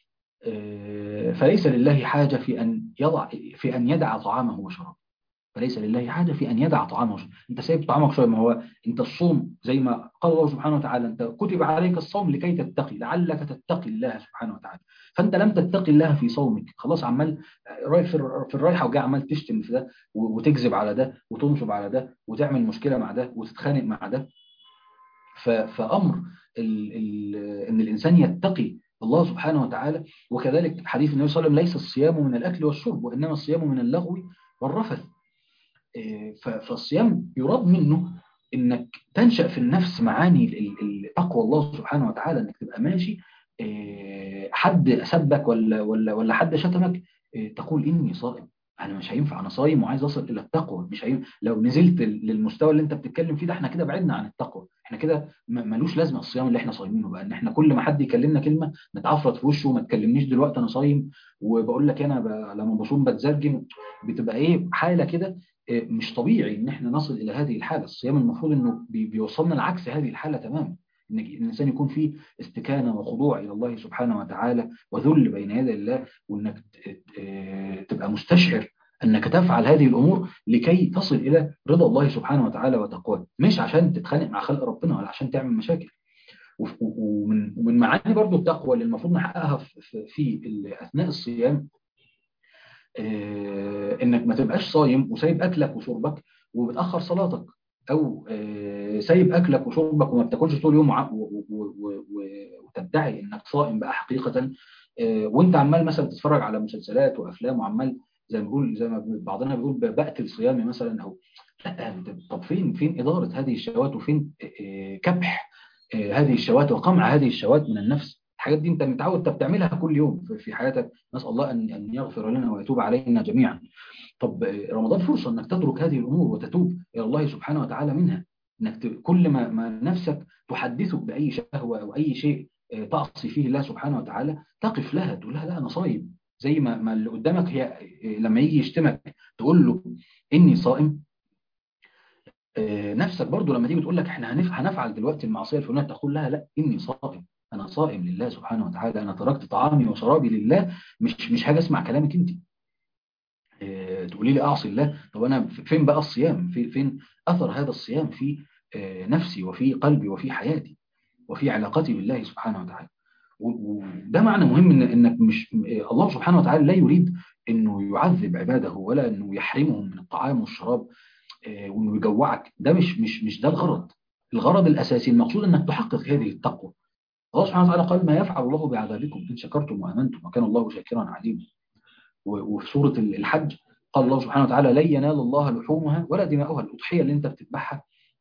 فليس لله حاجة في أن يضع في أن يدع طعامه وشرابه فليس لله حاجة في أن يدع طعامه وشرابه أنت سايب طعامك وشرابك ما هو أنت الصوم زي ما قال الله سبحانه وتعالى أنت كتب عليك الصوم لكي تتقي لعلك تتقي الله سبحانه وتعالى فأنت لم تتقي الله في صومك خلاص عمال رايح في الرايحة وجاي عمال تشتم في ده وتكذب على ده وتنصب على ده وتعمل مشكلة مع ده وتتخانق مع ده فأمر ال ال أن الإنسان يتقي الله سبحانه وتعالى وكذلك حديث النبي صلى الله عليه وسلم ليس الصيام من الأكل والشرب وإنما الصيام من اللغو والرفث فالصيام يراد منه انك تنشأ في النفس معاني تقوى الله سبحانه وتعالى انك تبقى ماشي حد سبك ولا ولا ولا حد شتمك تقول اني صائم انا مش هينفع انا صايم وعايز اصل الى التقوى مش هينفع لو نزلت للمستوى اللي انت بتتكلم فيه ده احنا كده بعدنا عن التقوى احنا كده ملوش لازمه الصيام اللي احنا صايمينه بقى ان احنا كل ما حد يكلمنا كلمه نتعفرت في وشه وما تكلمنيش دلوقتي انا صايم وبقول لك انا ب... لما بصوم بتزرجن بتبقى ايه حاله كده مش طبيعي ان احنا نصل الى هذه الحاله الصيام المفروض انه بيوصلنا لعكس هذه الحاله تماما ان الانسان يكون فيه استكانه وخضوع الى الله سبحانه وتعالى وذل بين يدي الله وانك تبقى مستشعر انك تفعل هذه الامور لكي تصل الى رضا الله سبحانه وتعالى وتقواه مش عشان تتخانق مع خلق ربنا ولا عشان تعمل مشاكل ومن ومن معاني برضو التقوى اللي المفروض نحققها في اثناء الصيام انك ما تبقاش صايم وسايب اكلك وشربك وبتاخر صلاتك او سايب اكلك وشربك وما بتاكلش طول اليوم وتدعي انك صائم بقى حقيقه وانت عمال مثلا تتفرج على مسلسلات وافلام وعمال زي ما بيقول زي ما بعضنا بيقول بقتل صيامي مثلا او لا طب فين فين اداره هذه الشهوات وفين كبح هذه الشهوات وقمع هذه الشهوات من النفس الحاجات دي انت متعود انت بتعملها كل يوم في حياتك نسال الله ان ان يغفر لنا ويتوب علينا جميعا طب رمضان فرصه انك تترك هذه الامور وتتوب الى الله سبحانه وتعالى منها انك كل ما ما نفسك تحدثك باي شهوه او اي شيء تعصي فيه الله سبحانه وتعالى تقف لها تقول لها لا انا صايم زي ما ما اللي قدامك هي لما يجي يشتمك تقول له اني صائم نفسك برضو لما تيجي تقول لك احنا هنفعل دلوقتي المعصيه الفلانيه تقول لها لا اني صائم انا صائم لله سبحانه وتعالى انا تركت طعامي وشرابي لله مش مش حاجه اسمع كلامك انت تقولي لي اعصي الله طب انا فين بقى الصيام في فين اثر هذا الصيام في نفسي وفي قلبي وفي حياتي وفي علاقتي بالله سبحانه وتعالى وده معنى مهم إن انك مش الله سبحانه وتعالى لا يريد انه يعذب عباده ولا انه يحرمهم من الطعام والشراب وانه يجوعك ده مش مش مش ده الغرض الغرض الاساسي المقصود انك تحقق هذه التقوى الله سبحانه وتعالى قال ما يفعل الله بعذابكم ان شكرتم وامنتم وكان الله شاكرا عليما وفي سوره الحج قال الله سبحانه وتعالى لن ينال الله لحومها ولا دماؤها الاضحيه اللي انت بتذبحها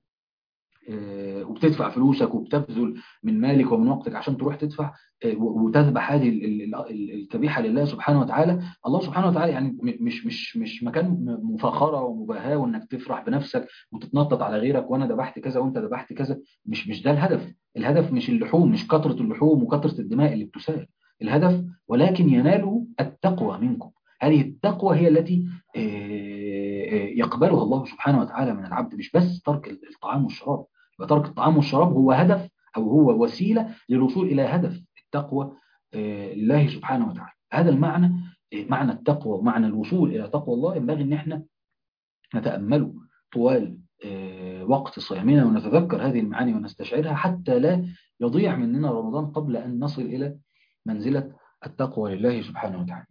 وبتدفع فلوسك وبتبذل من مالك ومن وقتك عشان تروح تدفع وتذبح هذه الذبيحه لله سبحانه وتعالى الله سبحانه وتعالى يعني مش مش مش مكان مفاخره ومباهاه وانك تفرح بنفسك وتتنطط على غيرك وانا ذبحت كذا وانت ذبحت كذا مش مش ده الهدف الهدف مش اللحوم مش كثره اللحوم وكثره الدماء اللي بتسال الهدف ولكن يناله التقوى منكم هذه التقوى هي التي يقبلها الله سبحانه وتعالى من العبد مش بس ترك الطعام والشراب ترك الطعام والشراب هو هدف أو هو وسيلة للوصول إلى هدف التقوى لله سبحانه وتعالى هذا المعنى معنى التقوى ومعنى الوصول إلى تقوى الله ينبغي أن احنا نتأمله طوال وقت صيامنا ونتذكر هذه المعاني ونستشعرها حتى لا يضيع مننا رمضان قبل أن نصل إلى منزلة التقوى لله سبحانه وتعالى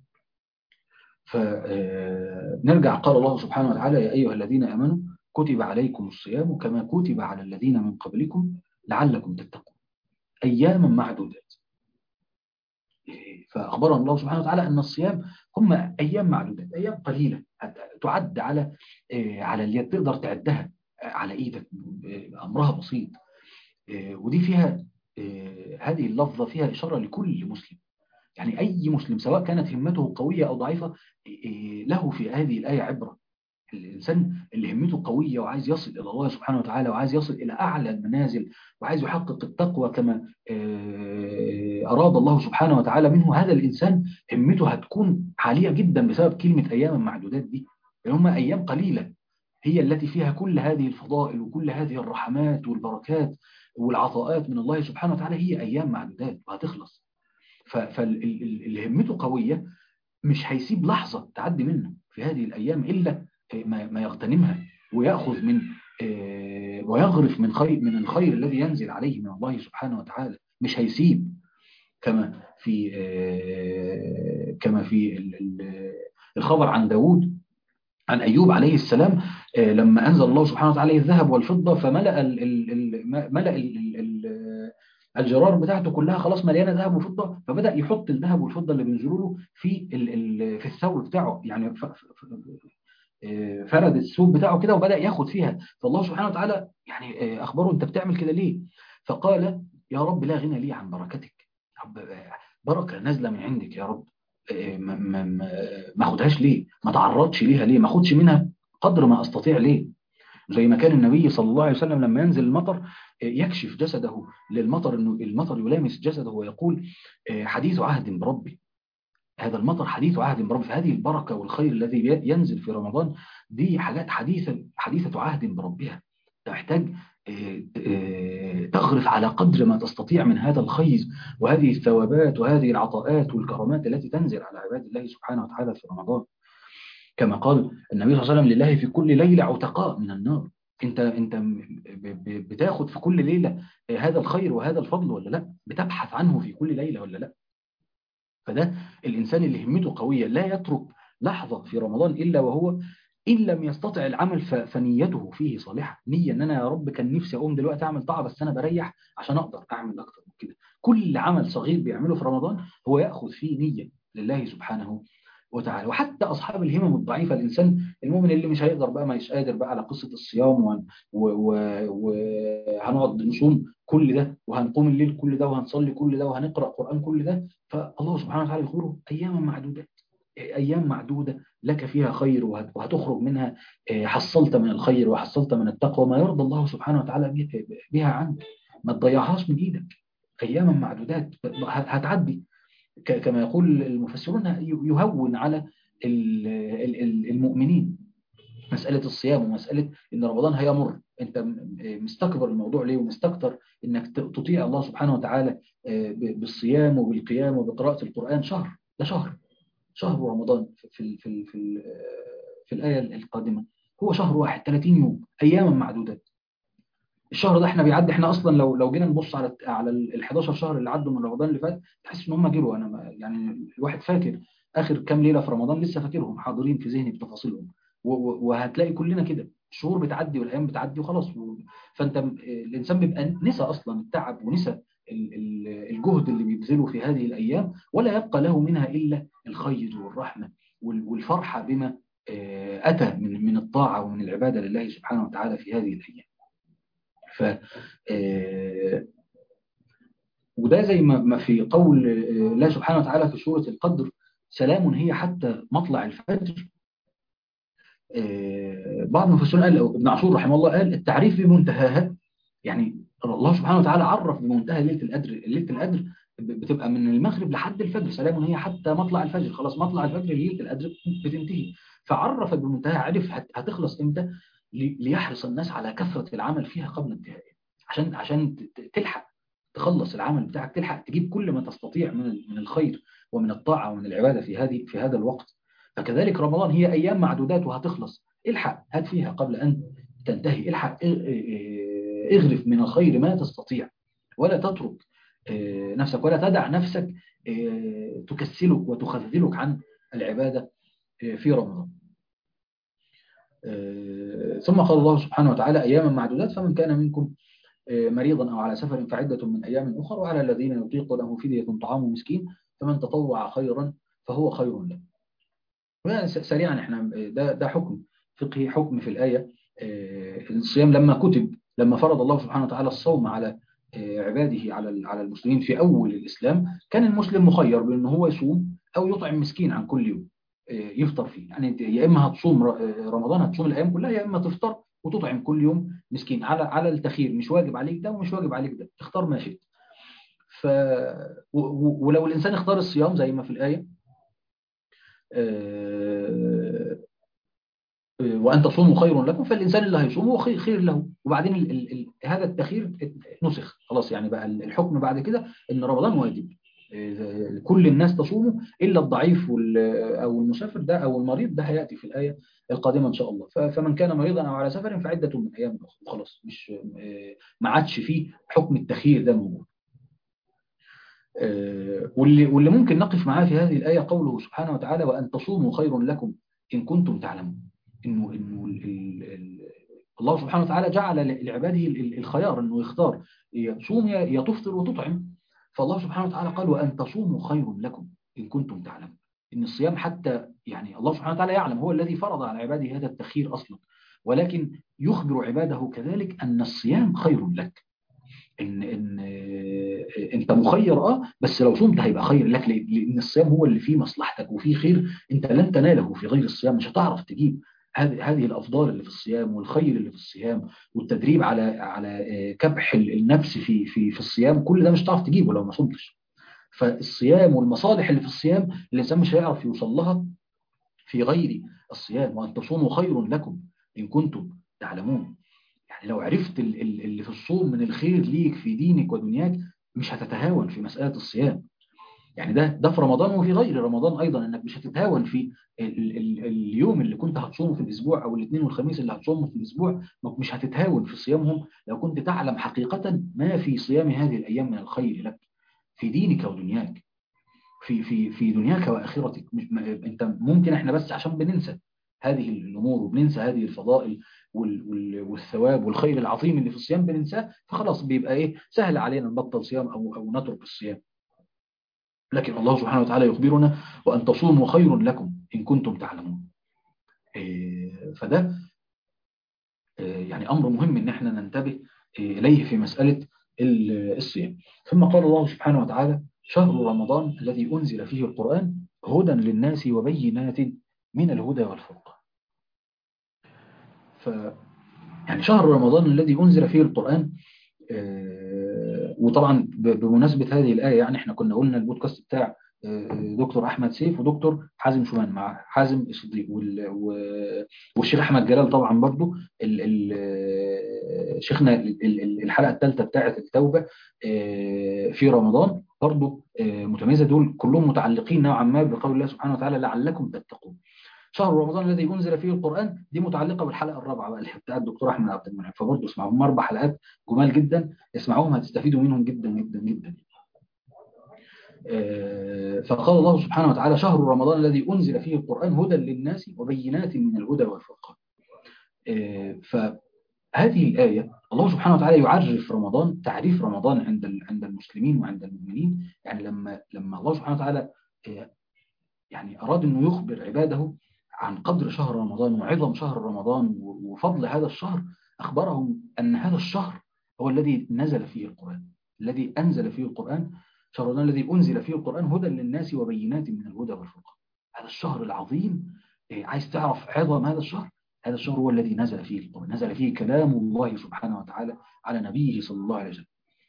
فنرجع قال الله سبحانه وتعالى يا أيها الذين آمنوا كتب عليكم الصيام كما كتب على الذين من قبلكم لعلكم تتقون أياما معدودات فأخبرنا الله سبحانه وتعالى أن الصيام هم أيام معدودات أيام قليلة تعد على على اليد تقدر تعدها على إيدك أمرها بسيط ودي فيها هذه اللفظة فيها إشارة لكل مسلم يعني أي مسلم سواء كانت همته قوية أو ضعيفة له في هذه الآية عبرة الإنسان اللي همته قوية وعايز يصل إلى الله سبحانه وتعالى وعايز يصل إلى أعلى المنازل وعايز يحقق التقوى كما أراد الله سبحانه وتعالى منه هذا الإنسان همته هتكون عالية جدا بسبب كلمة أيام المعدودات دي يعني هم أيام قليلة هي التي فيها كل هذه الفضائل وكل هذه الرحمات والبركات والعطاءات من الله سبحانه وتعالى هي أيام معدودات وهتخلص فاللي همته قوية مش هيسيب لحظة تعدي منه في هذه الأيام إلا ما يغتنمها ويأخذ من ويغرف من خير من الخير الذي ينزل عليه من الله سبحانه وتعالى مش هيسيب كما في كما في الخبر عن داود عن أيوب عليه السلام لما أنزل الله سبحانه وتعالى الذهب والفضة فملأ ال ال ملأ ال الجرار بتاعته كلها خلاص مليانه ذهب وفضه فبدا يحط الذهب والفضه اللي بينزلوا له في في الثوب بتاعه يعني فرد الثوب بتاعه كده وبدا ياخد فيها فالله سبحانه وتعالى يعني اخبره انت بتعمل كده ليه فقال يا رب لا غنى لي عن بركتك رب بركه نازله من عندك يا رب ما ما ما اخدهاش ليه ما تعرضش ليها ليه ما اخدش منها قدر ما استطيع ليه زي ما كان النبي صلى الله عليه وسلم لما ينزل المطر يكشف جسده للمطر انه المطر يلامس جسده ويقول حديث عهد بربي هذا المطر حديث عهد بربي فهذه البركة والخير الذي ينزل في رمضان دي حاجات حديثة حديثة عهد بربها تحتاج تغرف على قدر ما تستطيع من هذا الخير وهذه الثوابات وهذه العطاءات والكرامات التي تنزل على عباد الله سبحانه وتعالى في رمضان كما قال النبي صلى الله عليه وسلم لله في كل ليلة عتقاء من النار انت انت بتاخد في كل ليلة هذا الخير وهذا الفضل ولا لا بتبحث عنه في كل ليلة ولا لا فده الإنسان اللي همته قوية لا يترك لحظة في رمضان إلا وهو إن لم يستطع العمل فنيته فيه صالحة نية أن أنا يا رب كان نفسي أقوم دلوقتي أعمل طاعة بس أنا بريح عشان أقدر أعمل أكتر من كده كل عمل صغير بيعمله في رمضان هو يأخذ فيه نية لله سبحانه وتعالى وحتى أصحاب الهمم الضعيفة الإنسان المؤمن اللي مش هيقدر بقى مش قادر بقى على قصة الصيام وهنقعد نصوم كل ده وهنقوم الليل كل ده وهنصلي كل ده وهنقرأ قرآن كل ده فالله سبحانه وتعالى يقول أياما معدودات أيام معدودة لك فيها خير وهتخرج منها حصلت من الخير وحصلت من التقوى ما يرضى الله سبحانه وتعالى بها عنك ما تضيعهاش من إيدك أياما معدودات هتعدي كما يقول المفسرون يهون على المؤمنين مسألة الصيام ومسألة إن رمضان هيمر أنت مستكبر الموضوع ليه ومستكتر إنك تطيع الله سبحانه وتعالى بالصيام وبالقيام وبقراءة القرآن شهر ده شهر شهر رمضان في في في في الآية القادمة هو شهر واحد 30 يوم أياما معدودات الشهر ده احنا بيعدي احنا اصلا لو لو جينا نبص على على ال 11 شهر اللي عدوا من رمضان اللي فات تحس ان هم جروا انا يعني الواحد فاكر اخر كام ليله في رمضان لسه فاكرهم حاضرين في ذهني بتفاصيلهم وهتلاقي كلنا كده الشهور بتعدي والايام بتعدي وخلاص فانت الانسان بيبقى نسى اصلا التعب ونسى الجهد اللي بيبذله في هذه الايام ولا يبقى له منها الا الخير والرحمه والفرحه بما اتى من من الطاعه ومن العباده لله سبحانه وتعالى في هذه الايام ف وده زي ما في قول الله سبحانه وتعالى في سورة القدر سلام هي حتى مطلع الفجر بعض المفسرين قال ابن عاشور رحمه الله قال التعريف بمنتهاها يعني الله سبحانه وتعالى عرف بمنتهى ليلة القدر ليلة القدر بتبقى من المغرب لحد الفجر سلام هي حتى مطلع الفجر خلاص مطلع الفجر ليلة القدر بتنتهي فعرف بمنتهى عرف هتخلص امتى ليحرص الناس على كثرة العمل فيها قبل انتهائها عشان عشان تلحق تخلص العمل بتاعك تلحق تجيب كل ما تستطيع من من الخير ومن الطاعة ومن العبادة في هذه في هذا الوقت فكذلك رمضان هي أيام معدودات وهتخلص الحق هات فيها قبل أن تنتهي الحق اغرف من الخير ما تستطيع ولا تترك نفسك ولا تدع نفسك تكسلك وتخذلك عن العبادة في رمضان ثم قال الله سبحانه وتعالى أياما معدودات فمن كان منكم مريضا أو على سفر فعدة من أيام أخر وعلى الذين يطيقونه فدية طعام مسكين فمن تطوع خيرا فهو خير له سريعا احنا ده ده حكم فقهي حكم في الآية الصيام لما كتب لما فرض الله سبحانه وتعالى الصوم على عباده على على المسلمين في أول الإسلام كان المسلم مخير بأن هو يصوم أو يطعم مسكين عن كل يوم يفطر فيه يعني يا إما هتصوم رمضان هتصوم الأيام كلها يا إما تفطر وتطعم كل يوم مسكين على على التخير مش واجب عليك ده ومش واجب عليك ده تختار ما شئت ف ولو الإنسان اختار الصيام زي ما في الآية وأن تصوموا خير لكم فالإنسان اللي هيصوم هو خير, خير له وبعدين ال ال ال هذا التخير نسخ خلاص يعني بقى الحكم بعد كده إن رمضان واجب كل الناس تصوموا إلا الضعيف أو المسافر ده أو المريض ده هيأتي في الآية القادمة إن شاء الله فمن كان مريضا أو على سفر فعدة من أيام أخرى خلاص مش ما عادش فيه حكم التخيير ده موجود واللي, واللي ممكن نقف معاه في هذه الآية قوله سبحانه وتعالى وأن تصوموا خير لكم إن كنتم تعلمون إنه, إنه ال ال الله سبحانه وتعالى جعل لعباده الخيار إنه يختار يصوم يا تفطر وتطعم فالله سبحانه وتعالى قال وأن تصوموا خير لكم إن كنتم تعلمون إن الصيام حتى يعني الله سبحانه وتعالى يعلم هو الذي فرض على عباده هذا التخيير أصلا ولكن يخبر عباده كذلك أن الصيام خير لك إن, إن أنت مخير آه بس لو صمت هيبقى خير لك لأن الصيام هو اللي فيه مصلحتك وفيه خير أنت لن تناله في غير الصيام مش هتعرف تجيب هذه الافضال اللي في الصيام والخير اللي في الصيام والتدريب على على كبح النفس في في في الصيام كل ده مش هتعرف تجيبه لو ما صمتش فالصيام والمصالح اللي في الصيام الانسان مش هيعرف يوصل لها في غير الصيام وان تصوموا خير لكم ان كنتم تعلمون يعني لو عرفت اللي في الصوم من الخير ليك في دينك ودنياك مش هتتهاون في مسألة الصيام يعني ده ده في رمضان وفي غير رمضان ايضا انك مش هتتهاون في ال ال اليوم اللي كنت هتصومه في الاسبوع او الاثنين والخميس اللي هتصومه في الاسبوع مش هتتهاون في صيامهم لو كنت تعلم حقيقة ما في صيام هذه الايام من الخير لك في دينك ودنياك في في في دنياك واخرتك انت ممكن احنا بس عشان بننسى هذه الامور وبننسى هذه الفضائل والثواب والخير العظيم اللي في الصيام بننساه فخلاص بيبقى ايه سهل علينا نبطل صيام او او نترك الصيام لكن الله سبحانه وتعالى يخبرنا وأن تصوموا خير لكم إن كنتم تعلمون فده يعني أمر مهم إن احنا ننتبه إليه في مسألة الصيام ثم قال الله سبحانه وتعالى شهر رمضان الذي أنزل فيه القرآن هدى للناس وبينات من الهدى والفرقان ف يعني شهر رمضان الذي أنزل فيه القرآن وطبعا بمناسبة هذه الآية يعني احنا كنا قلنا البودكاست بتاع دكتور أحمد سيف ودكتور حازم شومان مع حازم الصديق والشيخ أحمد جلال طبعا برضو شيخنا الحلقة الثالثة بتاعة التوبة في رمضان برضو متميزة دول كلهم متعلقين نوعا ما بقول الله سبحانه وتعالى لعلكم تتقون شهر رمضان الذي أنزل فيه القرآن دي متعلقة بالحلقة الرابعة بقى بتاع الدكتور أحمد عبد المنعم فبرضه اسمعوهم أربع حلقات جمال جدا اسمعوهم هتستفيدوا منهم جدا جدا جدا فقال الله سبحانه وتعالى شهر رمضان الذي أنزل فيه القرآن هدى للناس وبينات من الهدى والفرقان فهذه الآية الله سبحانه وتعالى يعرف رمضان تعريف رمضان عند عند المسلمين وعند المؤمنين يعني لما لما الله سبحانه وتعالى يعني أراد أنه يخبر عباده عن قدر شهر رمضان وعظم شهر رمضان وفضل هذا الشهر أخبرهم أن هذا الشهر هو الذي نزل فيه القرآن الذي أنزل فيه القرآن شهر رمضان الذي أنزل فيه القرآن هدى للناس وبينات من الهدى والفرقان هذا الشهر العظيم عايز تعرف عظم هذا الشهر هذا الشهر هو الذي نزل فيه القرآن نزل فيه كلام الله سبحانه وتعالى على نبيه صلى الله عليه وسلم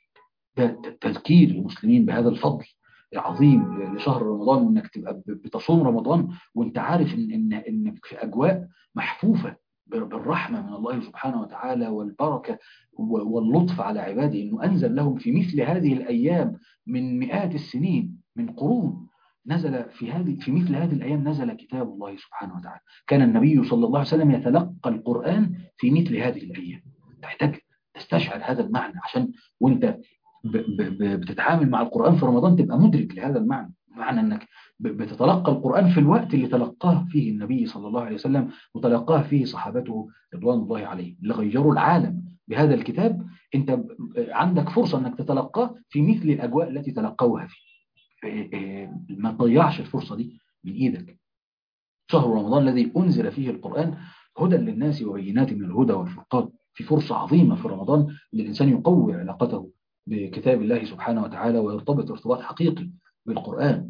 ده تذكير المسلمين بهذا الفضل عظيم لشهر رمضان وانك تبقى بتصوم رمضان وانت عارف ان ان انك في اجواء محفوفه بالرحمه من الله سبحانه وتعالى والبركه واللطف على عباده انه انزل لهم في مثل هذه الايام من مئات السنين من قرون نزل في هذه في مثل هذه الايام نزل كتاب الله سبحانه وتعالى كان النبي صلى الله عليه وسلم يتلقى القران في مثل هذه الايام تحتاج تستشعر هذا المعنى عشان وانت بتتعامل مع القرآن في رمضان تبقى مدرك لهذا المعنى معنى أنك بتتلقى القرآن في الوقت اللي تلقاه فيه النبي صلى الله عليه وسلم وتلقاه فيه صحابته رضوان الله عليهم اللي غيروا العالم بهذا الكتاب أنت عندك فرصة أنك تتلقاه في مثل الأجواء التي تلقوها فيه ما تضيعش الفرصة دي من إيدك شهر رمضان الذي أنزل فيه القرآن هدى للناس وبينات من الهدى والفرقان في فرصة عظيمة في رمضان أن الإنسان يقوي علاقته بكتاب الله سبحانه وتعالى ويرتبط ارتباط حقيقي بالقرآن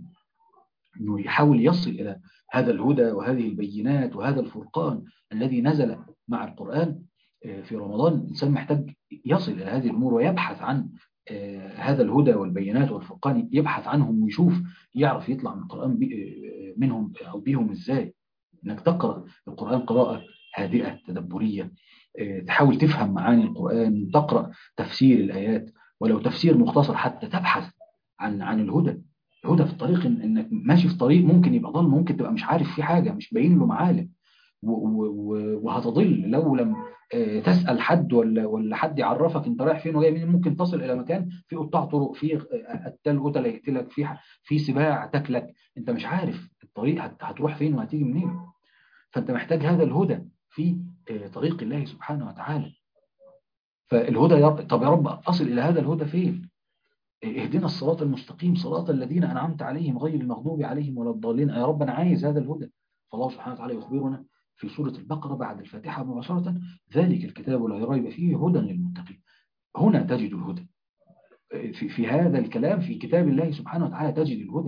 أنه يحاول يصل إلى هذا الهدى وهذه البينات وهذا الفرقان الذي نزل مع القرآن في رمضان الإنسان محتاج يصل إلى هذه الأمور ويبحث عن هذا الهدى والبينات والفرقان يبحث عنهم ويشوف يعرف يطلع من القرآن منهم أو بيهم إزاي إنك تقرأ القرآن قراءة هادئة تدبرية تحاول تفهم معاني القرآن تقرأ تفسير الآيات ولو تفسير مختصر حتى تبحث عن عن الهدى الهدى في الطريق إن انك ماشي في طريق ممكن يبقى ضل ممكن تبقى مش عارف فيه حاجة مش باين له معالم وهتضل لو لم تسأل حد ولا ولا حد يعرفك انت رايح فين وجاي منين ممكن تصل الى مكان في قطاع طرق في قتال قتل يقتلك في في سباع تاكلك انت مش عارف الطريق هتروح فين وهتيجي منين فانت محتاج هذا الهدى في طريق الله سبحانه وتعالى فالهدى يا رب طب يا رب أصل إلى هذا الهدى فين اهدنا الصراط المستقيم صراط الذين أنعمت عليهم غير المغضوب عليهم ولا الضالين يا رب أنا عايز هذا الهدى فالله سبحانه وتعالى يخبرنا في سورة البقرة بعد الفاتحة مباشرة ذلك الكتاب لا ريب فيه هدى للمتقين هنا تجد الهدى في, في هذا الكلام في كتاب الله سبحانه وتعالى تجد الهدى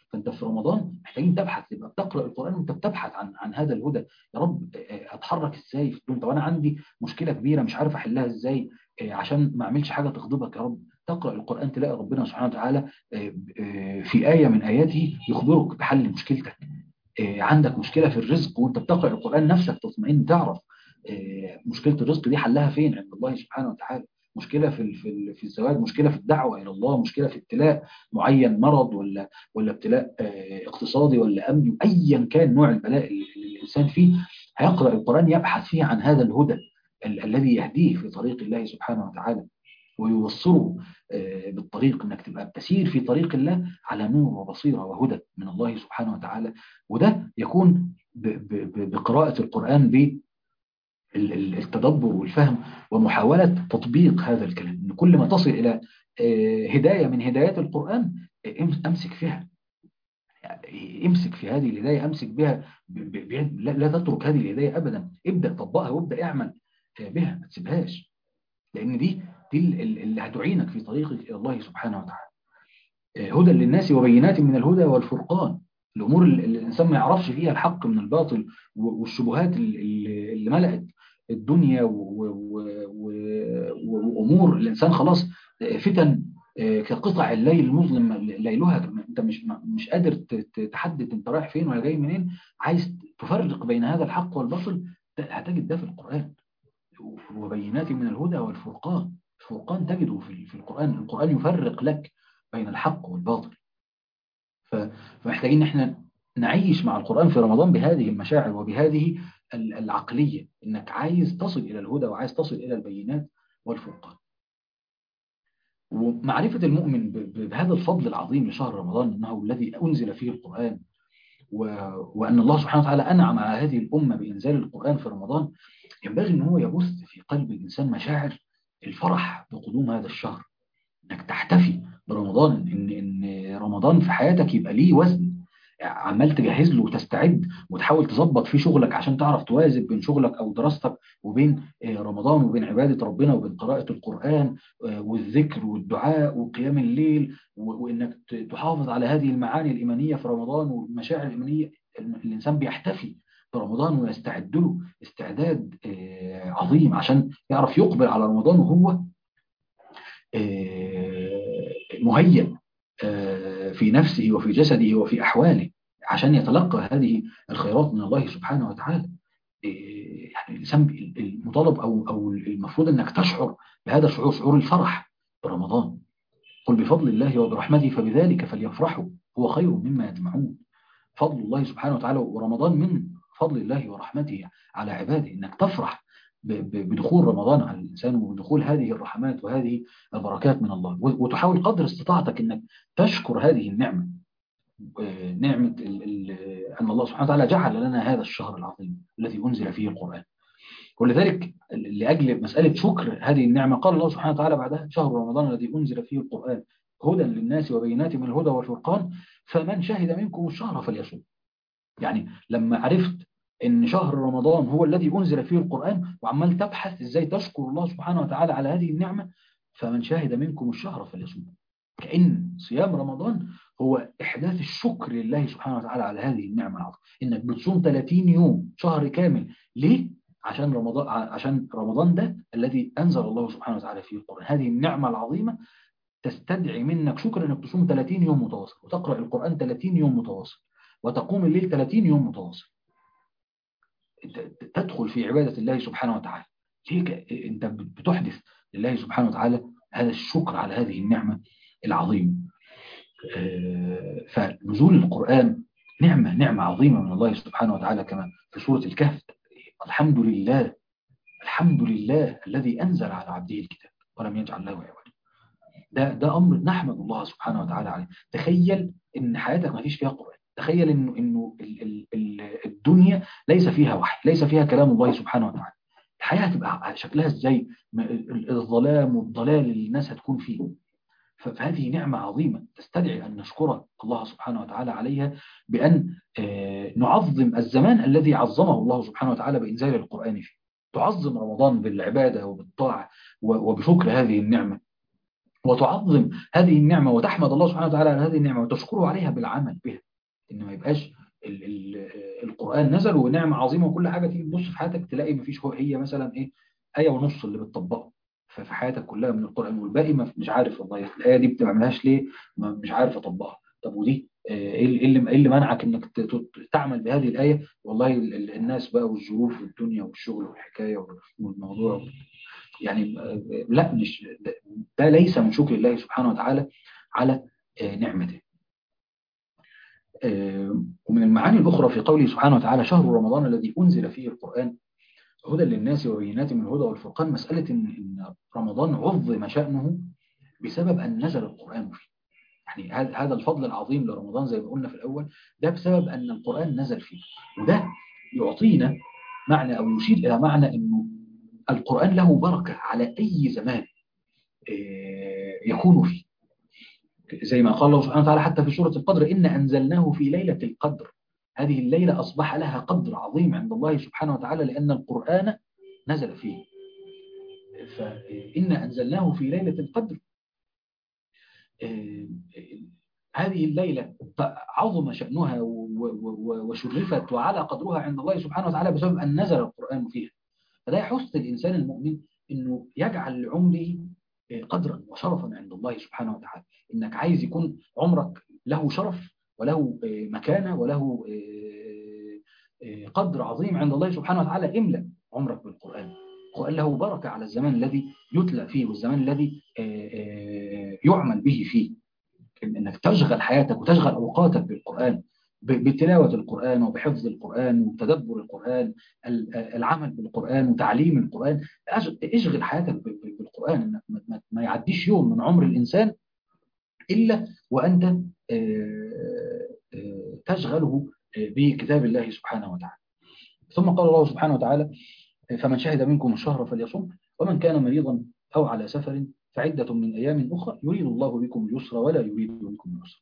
فانت في رمضان محتاجين تبحث تبقى بتقرا القران وانت بتبحث عن عن هذا الهدى يا رب اتحرك ازاي في الدنيا طب انا عندي مشكله كبيره مش عارف احلها ازاي عشان ما اعملش حاجه تغضبك يا رب تقرا القران تلاقي ربنا سبحانه وتعالى في ايه من اياته يخبرك بحل مشكلتك عندك مشكله في الرزق وانت بتقرا القران نفسك تطمئن تعرف مشكله الرزق دي حلها فين عند الله سبحانه وتعالى مشكله في في في الزواج مشكله في الدعوه الى الله مشكله في ابتلاء معين مرض ولا ولا ابتلاء اقتصادي ولا امني ايا كان نوع البلاء اللي الانسان فيه هيقرا القران يبحث فيه عن هذا الهدى ال الذي يهديه في طريق الله سبحانه وتعالى ويوصله بالطريق انك تبقى بتسير في طريق الله على نور وبصيره وهدى من الله سبحانه وتعالى وده يكون بقراءه القران ب التدبر والفهم ومحاولة تطبيق هذا الكلام إن كل ما تصل إلى هداية من هدايات القرآن أمسك فيها امسك في هذه الهداية أمسك بها لا تترك هذه الهداية أبدا ابدأ طبقها وابدأ اعمل بها ما تسيبهاش لأن دي دي اللي هتعينك في طريقك إلى الله سبحانه وتعالى هدى للناس وبينات من الهدى والفرقان الأمور اللي الإنسان ما يعرفش فيها الحق من الباطل والشبهات اللي ملأت الدنيا وأمور الإنسان خلاص فتن كقطع الليل المظلم ليلها انت مش مش قادر تحدد انت رايح فين ولا جاي منين عايز تفرق بين هذا الحق والباطل هتجد ده في القرآن وبينات من الهدى والفرقان الفرقان تجده في القرآن القرآن يفرق لك بين الحق والباطل فمحتاجين ان احنا نعيش مع القرآن في رمضان بهذه المشاعر وبهذه العقلية انك عايز تصل الى الهدى وعايز تصل الى البينات والفرقان ومعرفة المؤمن بهذا الفضل العظيم لشهر رمضان انه الذي انزل فيه القرآن وان الله سبحانه وتعالى انعم على هذه الامة بانزال القرآن في رمضان ينبغي ان هو يبث في قلب الانسان مشاعر الفرح بقدوم هذا الشهر انك تحتفي برمضان ان ان رمضان في حياتك يبقى ليه وزن عمال تجهز له وتستعد وتحاول تظبط فيه شغلك عشان تعرف توازن بين شغلك او دراستك وبين رمضان وبين عباده ربنا وبين قراءه القران والذكر والدعاء وقيام الليل وانك تحافظ على هذه المعاني الايمانيه في رمضان والمشاعر الايمانيه الانسان بيحتفي برمضان ويستعد له استعداد عظيم عشان يعرف يقبل على رمضان وهو مهيأ في نفسه وفي جسده وفي أحواله عشان يتلقى هذه الخيرات من الله سبحانه وتعالى يعني الإنسان المطالب أو أو المفروض أنك تشعر بهذا الشعور شعور الفرح برمضان قل بفضل الله وبرحمته فبذلك فليفرحوا هو خير مما يجمعون فضل الله سبحانه وتعالى ورمضان من فضل الله ورحمته على عباده انك تفرح بدخول رمضان على الإنسان وبدخول هذه الرحمات وهذه البركات من الله وتحاول قدر استطاعتك أنك تشكر هذه النعمة نعمة أن الله سبحانه وتعالى جعل لنا هذا الشهر العظيم الذي أنزل فيه القرآن ولذلك لأجل مسألة شكر هذه النعمة قال الله سبحانه وتعالى بعدها شهر رمضان الذي أنزل فيه القرآن هدى للناس وبينات من الهدى والفرقان فمن شهد منكم الشهر فليصوم يعني لما عرفت ان شهر رمضان هو الذي انزل فيه القرآن وعمال تبحث ازاي تشكر الله سبحانه وتعالى على هذه النعمة فمن شاهد منكم الشهر فليصوم كأن صيام رمضان هو إحداث الشكر لله سبحانه وتعالى على هذه النعمة العظيمة إنك بتصوم 30 يوم شهر كامل ليه؟ عشان رمضان عشان رمضان ده الذي أنزل الله سبحانه وتعالى فيه القرآن هذه النعمة العظيمة تستدعي منك شكر إنك تصوم 30 يوم متواصل وتقرأ القرآن 30 يوم متواصل وتقوم الليل 30 يوم متواصل تدخل في عبادة الله سبحانه وتعالى ليه انت بتحدث لله سبحانه وتعالى هذا الشكر على هذه النعمة العظيمة فنزول القرآن نعمة نعمة عظيمة من الله سبحانه وتعالى كما في سورة الكهف الحمد لله الحمد لله الذي أنزل على عبده الكتاب ولم يجعل له عوجا ده ده أمر نحمد الله سبحانه وتعالى عليه تخيل إن حياتك ما فيش فيها قرآن تخيل إنه إنه ال ال الدنيا ليس فيها وحي ليس فيها كلام الله سبحانه وتعالى الحياة هتبقى شكلها ازاي الظلام والضلال اللي الناس هتكون فيه فهذه نعمة عظيمة تستدعي أن نشكر الله سبحانه وتعالى عليها بأن نعظم الزمان الذي عظمه الله سبحانه وتعالى بإنزال القرآن فيه تعظم رمضان بالعبادة وبالطاعة وبشكر هذه النعمة وتعظم هذه النعمة وتحمد الله سبحانه وتعالى على هذه النعمة وتشكره عليها بالعمل بها إن ما يبقاش ال ال القرآن نزل ونعمة عظيمة وكل حاجة تيجي تبص في حياتك تلاقي ما فيش هي مثلا إيه آية ونص اللي بتطبقه ففي حياتك كلها من القرآن والباقي ما مش عارف والله الآية دي بتعملهاش ليه مش عارف أطبقها طب ودي ايه اللي ايه اللي منعك انك تعمل بهذه الايه والله الناس بقى والظروف والدنيا والشغل والحكايه والموضوع يعني لا مش ده ليس من شكر الله سبحانه وتعالى على نعمته ومن المعاني الأخرى في قوله سبحانه وتعالى شهر رمضان الذي أنزل فيه القرآن هدى للناس وبينات من الهدى والفرقان مسألة إن رمضان عظم شأنه بسبب أن نزل القرآن فيه يعني هذا الفضل العظيم لرمضان زي ما قلنا في الأول ده بسبب أن القرآن نزل فيه وده يعطينا معنى أو يشير إلى معنى أنه القرآن له بركة على أي زمان يكون فيه زي ما قال الله سبحانه وتعالى حتى في سورة القدر إن أنزلناه في ليلة القدر هذه الليلة أصبح لها قدر عظيم عند الله سبحانه وتعالى لأن القرآن نزل فيه فإن أنزلناه في ليلة القدر هذه الليلة عظم شأنها وشرفت وعلى قدرها عند الله سبحانه وتعالى بسبب أن نزل القرآن فيها فده يحث الإنسان المؤمن أنه يجعل لعمره قدرا وشرفا عند الله سبحانه وتعالى إنك عايز يكون عمرك له شرف وله مكانة وله قدر عظيم عند الله سبحانه وتعالى املأ عمرك بالقرآن القرآن له بركة على الزمان الذي يتلى فيه والزمان الذي يعمل به فيه انك تشغل حياتك وتشغل اوقاتك بالقرآن بتلاوة القرآن وبحفظ القرآن وتدبر القرآن العمل بالقرآن وتعليم القرآن اشغل حياتك بالقرآن انك ما يعديش يوم من عمر الإنسان إلا وأنت تشغله بكتاب الله سبحانه وتعالى ثم قال الله سبحانه وتعالى فمن شهد منكم الشهر فليصم ومن كان مريضا أو على سفر فعدة من أيام أخرى يريد الله بكم اليسر ولا يريد بكم العسر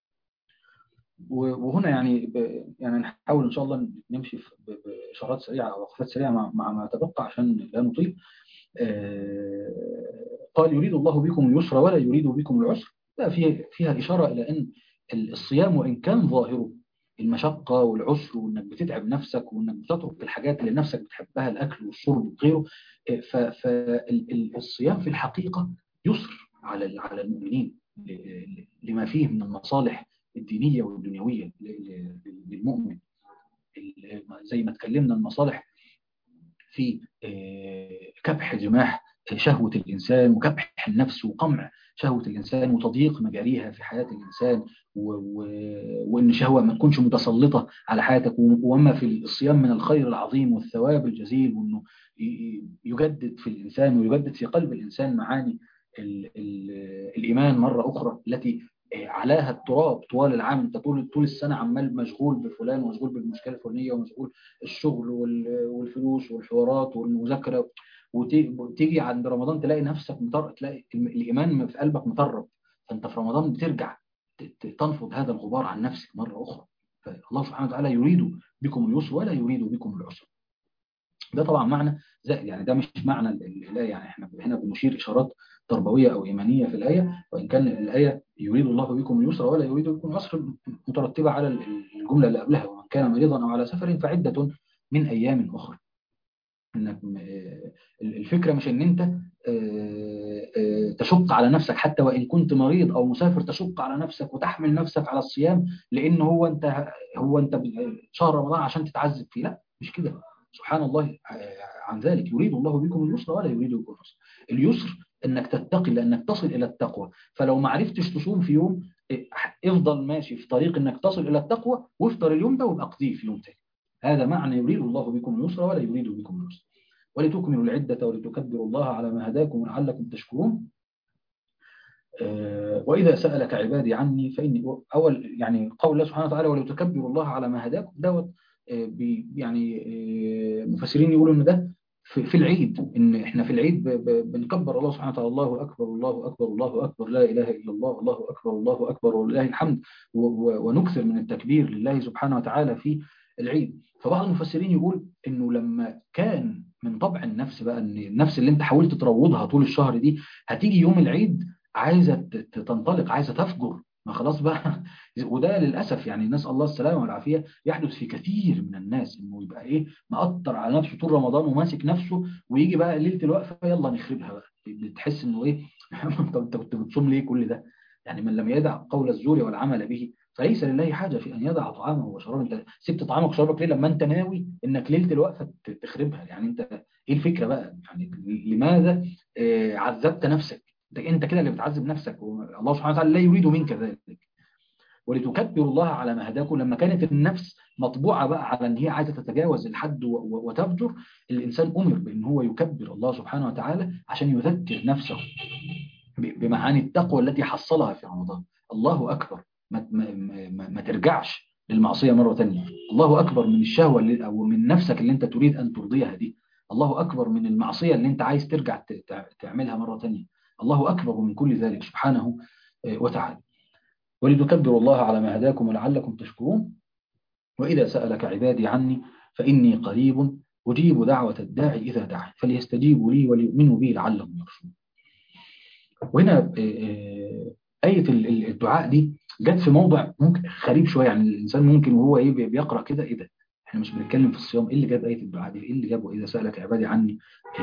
وهنا يعني يعني نحاول إن شاء الله نمشي بإشارات سريعة أو وقفات سريعة مع, مع ما تبقى عشان لا نطيل قال يريد الله بكم اليسر ولا يريد بكم العسر لا فيها فيها إشارة إلى أن الصيام وإن كان ظاهره المشقة والعسر وإنك بتتعب نفسك وإنك بتترك الحاجات اللي نفسك بتحبها الأكل والشرب وغيره فالصيام في الحقيقة يسر على على المؤمنين لما فيه من المصالح الدينية والدنيوية للمؤمن زي ما تكلمنا المصالح في كبح جماح شهوة الإنسان وكبح النفس وقمع شهوة الإنسان وتضييق مجاريها في حياة الإنسان و... و... وإن شهوة ما تكونش متسلطة على حياتك وما في الصيام من الخير العظيم والثواب الجزيل وإنه يجدد في الإنسان ويجدد في قلب الإنسان معاني ال... ال... الإيمان مرة أخرى التي علاها التراب طوال العام انت طول طول السنه عمال مشغول بفلان ومشغول بالمشكله الفلانيه ومشغول الشغل والفلوس والحوارات والمذاكره وتيجي عند رمضان تلاقي نفسك مطر تلاقي الايمان في قلبك مطرب فانت في رمضان بترجع تنفض هذا الغبار عن نفسك مره اخرى فالله سبحانه وتعالى يريد بكم اليسر ولا يريد بكم العسر ده طبعا معنى زائد يعني ده مش معنى الايه يعني احنا هنا بنشير اشارات تربويه او ايمانيه في الايه وان كان الايه يريد الله بكم اليسر ولا يريد بكم العسر مترتبه على الجمله اللي قبلها ومن كان مريضا او على سفر فعده من ايام اخرى انك الفكره مش ان انت تشق على نفسك حتى وان كنت مريض او مسافر تشق على نفسك وتحمل نفسك على الصيام لان هو انت هو انت شهر رمضان عشان تتعذب فيه لا مش كده سبحان الله عن ذلك يريد الله بكم اليسر ولا يريد بكم العسر اليسر انك تتقي لانك تصل الى التقوى فلو ما عرفتش تصوم في يوم افضل ماشي في طريق انك تصل الى التقوى وافطر اليوم ده وابقى قضيه في يوم تاني هذا معنى يريد الله بكم اليسر ولا يريد بكم العسر ولتكملوا العدة ولتكبروا الله على ما هداكم ولعلكم تشكرون وإذا سألك عبادي عني فإني أول يعني قول الله سبحانه وتعالى ولتكبروا الله على ما هداكم دوت يعني مفسرين يقولوا إن ده في العيد إن إحنا في العيد بنكبر الله سبحانه وتعالى الله أكبر الله أكبر الله أكبر لا إله إلا الله الله أكبر الله أكبر ولله الحمد ونكثر من التكبير لله سبحانه وتعالى في العيد فبعض المفسرين يقول إنه لما كان من طبع النفس بقى ان النفس اللي انت حاولت تروضها طول الشهر دي هتيجي يوم العيد عايزه تنطلق عايزه تفجر ما خلاص بقى وده للاسف يعني نسال الله السلامه والعافيه يحدث في كثير من الناس انه يبقى ايه مقطر على نفسه طول رمضان وماسك نفسه ويجي بقى ليله الوقفه يلا نخربها بقى بتحس انه ايه طب انت كنت بتصوم ليه كل ده؟ يعني من لم يدع قول الزور والعمل به فليس لله حاجه في ان يدع طعامه وشرابه انت سبت طعامك وشرابك ليه لما انت ناوي انك ليله الوقفه تخربها يعني انت ايه الفكره بقى؟ يعني لماذا آه عذبت نفسك؟ انت كده اللي بتعذب نفسك والله سبحانه وتعالى لا يريد منك ذلك ولتكبروا الله على ما هداكم لما كانت النفس مطبوعه بقى على ان هي عايزه تتجاوز الحد وتفجر الانسان امر بان هو يكبر الله سبحانه وتعالى عشان يذكر نفسه بمعاني التقوى التي حصلها في رمضان الله اكبر ما, ما, ما, ما ترجعش للمعصيه مره ثانيه الله اكبر من الشهوه او من نفسك اللي انت تريد ان ترضيها دي الله اكبر من المعصيه اللي انت عايز ترجع تعملها مره ثانيه الله اكبر من كل ذلك سبحانه وتعالى ولتكبروا الله على ما هداكم ولعلكم تشكرون وإذا سألك عبادي عني فإني قريب أجيب دعوة الداعي إذا دعا فليستجيبوا لي وليؤمنوا بي لعلهم يرشدون وهنا آية الدعاء دي جت في موضع ممكن غريب شوية يعني الإنسان ممكن وهو إيه بيقرأ كده إيه ده احنا مش بنتكلم في الصيام ايه اللي جاب آية الدعاء دي ايه اللي جابه إذا سألك عبادي عني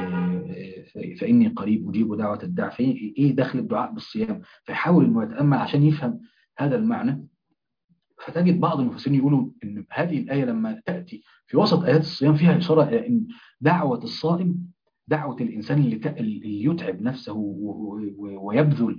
فإني قريب أجيب دعوة الداعي ايه دخل الدعاء بالصيام فيحاول انه يتأمل عشان يفهم هذا المعنى فتجد بعض المفسرين يقولوا ان هذه الآية لما تأتي في وسط آيات الصيام فيها إشارة إلى ان دعوة الصائم دعوة الإنسان اللي يتعب نفسه ويبذل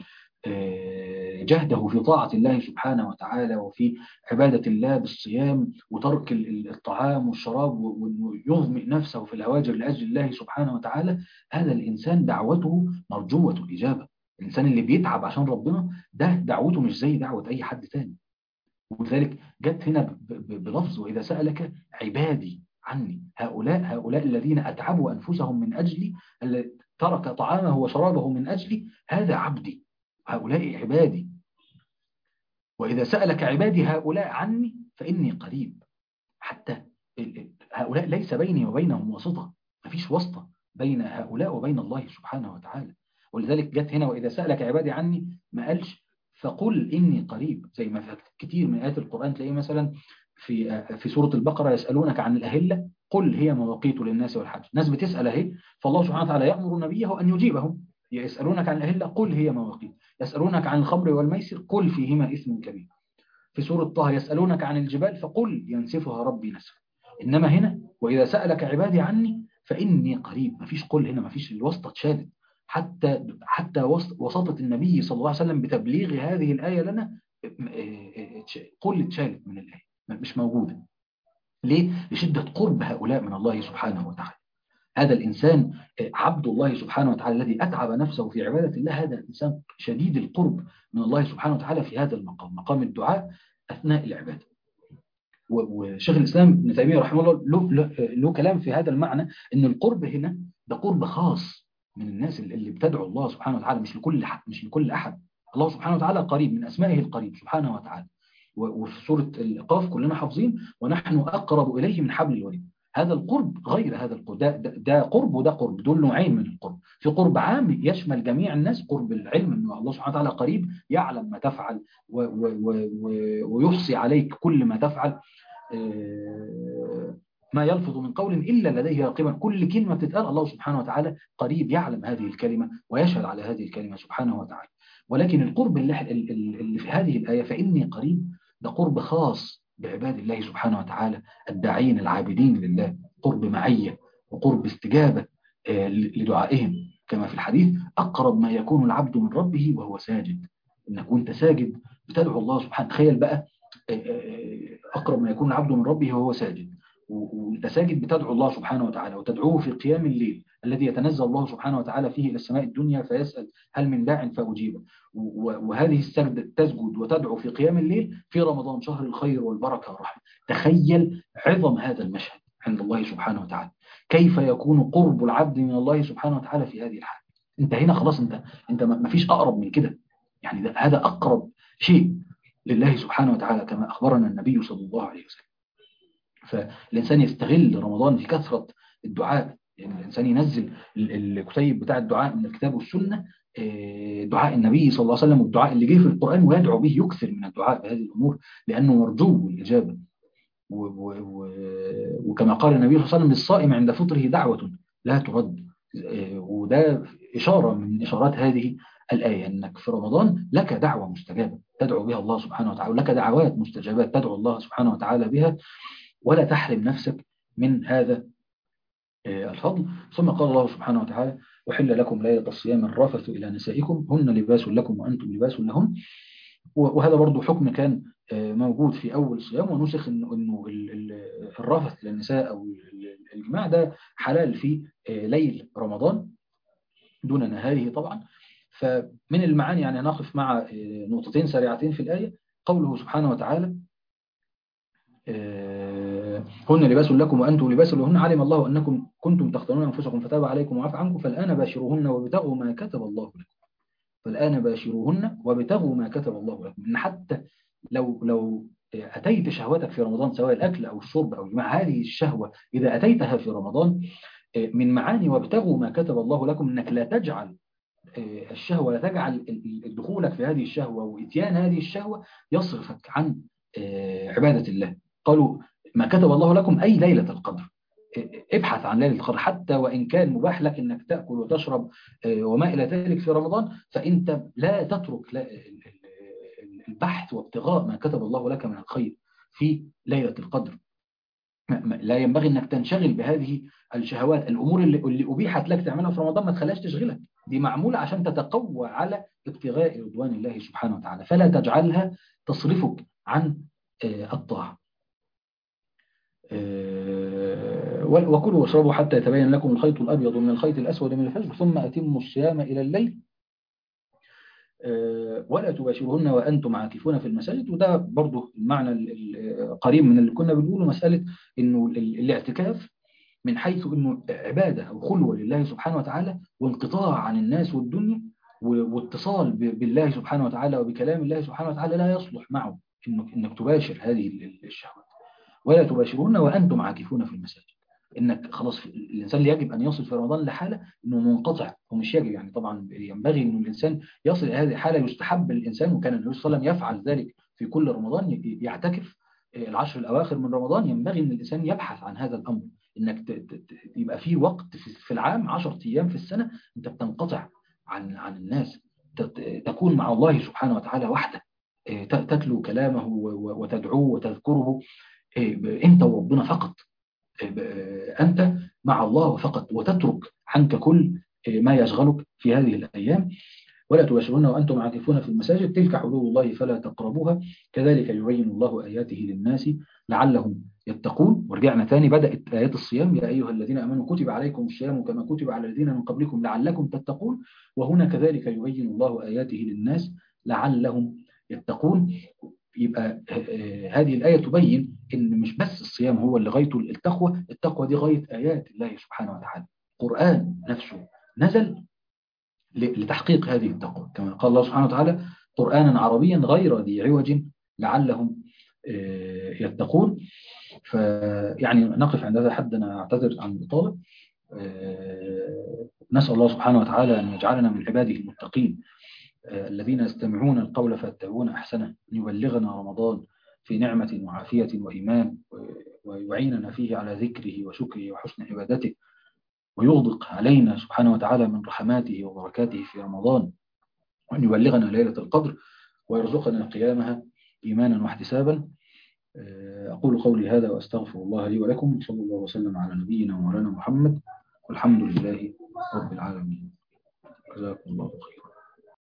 جهده في طاعة الله سبحانه وتعالى وفي عبادة الله بالصيام وترك الطعام والشراب ويظمئ نفسه في الهواجر لأجل الله سبحانه وتعالى هذا الإنسان دعوته مرجوة الإجابة الإنسان اللي بيتعب عشان ربنا ده دعوته مش زي دعوة أي حد تاني ولذلك جت هنا بلفظ وإذا سألك عبادي عني هؤلاء هؤلاء الذين أتعبوا أنفسهم من أجلي ترك طعامه وشرابه من أجلي هذا عبدي هؤلاء عبادي وإذا سألك عبادي هؤلاء عني فإني قريب حتى هؤلاء ليس بيني وبينهم واسطة مفيش واسطة بين هؤلاء وبين الله سبحانه وتعالى ولذلك جت هنا وإذا سألك عبادي عني ما قالش فقل إني قريب زي ما في كتير من آيات القرآن تلاقيه مثلا في في سورة البقرة يسألونك عن الأهلة قل هي مواقيت للناس والحج ناس بتسأل اهي فالله سبحانه وتعالى يأمر نبيه أن يجيبهم يسألونك عن الأهلة قل هي مواقيت يسألونك عن الخمر والميسر قل فيهما إثم كبير في سورة طه يسألونك عن الجبال فقل ينسفها ربي نسفا إنما هنا وإذا سألك عبادي عني فإني قريب مفيش قل هنا مفيش الواسطة اتشالت حتى حتى وسطة النبي صلى الله عليه وسلم بتبليغ هذه الآية لنا قل اتشالت من الآية مش موجودة ليه؟ لشدة قرب هؤلاء من الله سبحانه وتعالى هذا الإنسان عبد الله سبحانه وتعالى الذي أتعب نفسه في عبادة الله هذا الإنسان شديد القرب من الله سبحانه وتعالى في هذا المقام مقام الدعاء أثناء العبادة وشيخ الإسلام ابن تيمية رحمه الله له, له كلام في هذا المعنى أن القرب هنا ده قرب خاص من الناس اللي بتدعو الله سبحانه وتعالى مش لكل حد مش لكل أحد الله سبحانه وتعالى قريب من أسمائه القريب سبحانه وتعالى وفي سورة القاف كلنا حافظين ونحن أقرب إليه من حبل الوريد هذا القرب غير هذا القرب ده, ده, ده قرب وده قرب دول نوعين من القرب في قرب عام يشمل جميع الناس قرب العلم أن الله سبحانه وتعالى قريب يعلم ما تفعل و و و ويحصي عليك كل ما تفعل ما يلفظ من قول إلا لديه راقبا كل كلمة بتتقال الله سبحانه وتعالى قريب يعلم هذه الكلمة ويشهد على هذه الكلمة سبحانه وتعالى ولكن القرب اللي, اللي في هذه الآية فإني قريب ده قرب خاص بعباد الله سبحانه وتعالى الداعين العابدين لله قرب معية وقرب استجابة لدعائهم كما في الحديث أقرب ما يكون العبد من ربه وهو ساجد إنك وانت ساجد بتدعو الله سبحانه تخيل بقى أقرب ما يكون العبد من ربه وهو ساجد وانت ساجد بتدعو الله سبحانه وتعالى وتدعوه في قيام الليل الذي يتنزل الله سبحانه وتعالى فيه إلى السماء الدنيا فيسأل هل من داع فأجيبه وهذه السجدة تسجد وتدعو في قيام الليل في رمضان شهر الخير والبركة والرحمة تخيل عظم هذا المشهد عند الله سبحانه وتعالى كيف يكون قرب العبد من الله سبحانه وتعالى في هذه الحالة انت هنا خلاص انت انت ما فيش أقرب من كده يعني ده هذا أقرب شيء لله سبحانه وتعالى كما أخبرنا النبي صلى الله عليه وسلم فالإنسان يستغل رمضان في كثرة الدعاء يعني الإنسان ينزل الكتيب بتاع الدعاء من الكتاب والسنة دعاء النبي صلى الله عليه وسلم والدعاء اللي جه في القرآن ويدعو به يكثر من الدعاء بهذه الأمور لأنه مرجو الإجابة وكما قال النبي صلى الله عليه وسلم للصائم عند فطره دعوة لا ترد وده إشارة من إشارات هذه الآية أنك في رمضان لك دعوة مستجابة تدعو بها الله سبحانه وتعالى لك دعوات مستجابات تدعو الله سبحانه وتعالى بها ولا تحرم نفسك من هذا الفضل ثم قال الله سبحانه وتعالى وحل لكم ليلة الصيام الرفث إلى نسائكم هن لباس لكم وأنتم لباس لهم وهذا برضو حكم كان موجود في أول الصيام ونسخ إنه, إنه الرفث للنساء أو الجماع ده حلال في ليل رمضان دون نهاره طبعا فمن المعاني يعني نقف مع نقطتين سريعتين في الآية قوله سبحانه وتعالى هن لباس لكم وأنتم لباس لهن علم الله أنكم كنتم تختارون أنفسكم فتاب عليكم وعفى عنكم فالآن باشروهن وابتغوا ما كتب الله لكم فالآن باشروهن وابتغوا ما كتب الله لكم إن حتى لو لو أتيت شهوتك في رمضان سواء الأكل أو الشرب أو مع هذه الشهوة إذا أتيتها في رمضان من معاني وابتغوا ما كتب الله لكم أنك لا تجعل الشهوة لا تجعل دخولك في هذه الشهوة وإتيان هذه الشهوة يصرفك عن عبادة الله قالوا ما كتب الله لكم أي ليلة القدر ابحث عن ليلة القدر حتى وإن كان مباح لك أنك تأكل وتشرب وما إلى ذلك في رمضان فأنت لا تترك البحث وابتغاء ما كتب الله لك من الخير في ليلة القدر لا ينبغي أنك تنشغل بهذه الشهوات الأمور اللي, اللي أبيحت لك تعملها في رمضان ما تخليهاش تشغلك دي معمولة عشان تتقوى على ابتغاء رضوان الله سبحانه وتعالى فلا تجعلها تصرفك عن الطاعة وكلوا واشربوا حتى يتبين لكم الخيط الأبيض من الخيط الأسود من الفجر ثم أتموا الصيام إلى الليل ولا تباشرهن وأنتم عاكفون في المساجد وده برضه المعنى القريب من اللي كنا بنقوله مسألة إنه الاعتكاف من حيث إنه عبادة أو خلوة لله سبحانه وتعالى وانقطاع عن الناس والدنيا واتصال بالله سبحانه وتعالى وبكلام الله سبحانه وتعالى لا يصلح معه إنك, إنك تباشر هذه الشهوات ولا تباشرون وأنتم عاكفون في المساجد انك خلاص الانسان يجب ان يصل في رمضان لحاله انه منقطع ومش يجب يعني طبعا ينبغي انه الانسان يصل الى هذه الحاله يستحب الانسان وكان النبي صلى الله عليه وسلم يفعل ذلك في كل رمضان يعتكف العشر الاواخر من رمضان ينبغي ان الانسان يبحث عن هذا الامر انك يبقى في وقت في العام 10 ايام في السنه انت بتنقطع عن عن الناس تكون مع الله سبحانه وتعالى وحده تتلو كلامه وتدعوه وتذكره انت وربنا فقط أنت مع الله فقط وتترك عنك كل ما يشغلك في هذه الأيام ولا تباشرون وأنتم عاكفون في المساجد تلك حدود الله فلا تقربوها كذلك يبين الله آياته للناس لعلهم يتقون ورجعنا ثاني بدأت آيات الصيام يا أيها الذين أمنوا كتب عليكم الصيام كما كتب على الذين من قبلكم لعلكم تتقون وهنا كذلك يبين الله آياته للناس لعلهم يتقون يبقى هذه الآية تبين إن مش بس الصيام هو اللي غايته التقوى التقوى دي غاية آيات الله سبحانه وتعالى القرآن نفسه نزل لتحقيق هذه التقوى كما قال الله سبحانه وتعالى قرآنا عربيا غير ذي عوج لعلهم يتقون فيعني نقف عند هذا الحد أنا أعتذر عن الإطالة نسأل الله سبحانه وتعالى أن يجعلنا من عباده المتقين الذين يستمعون القول فيتبعون أحسنه أن يبلغنا رمضان في نعمة وعافية وإيمان ويعيننا فيه على ذكره وشكره وحسن عبادته ويغدق علينا سبحانه وتعالى من رحماته وبركاته في رمضان وأن يبلغنا ليلة القدر ويرزقنا قيامها إيمانا واحتسابا أقول قولي هذا وأستغفر الله لي ولكم صلى الله وسلم على نبينا ومولانا محمد والحمد لله رب العالمين جزاكم الله خيرا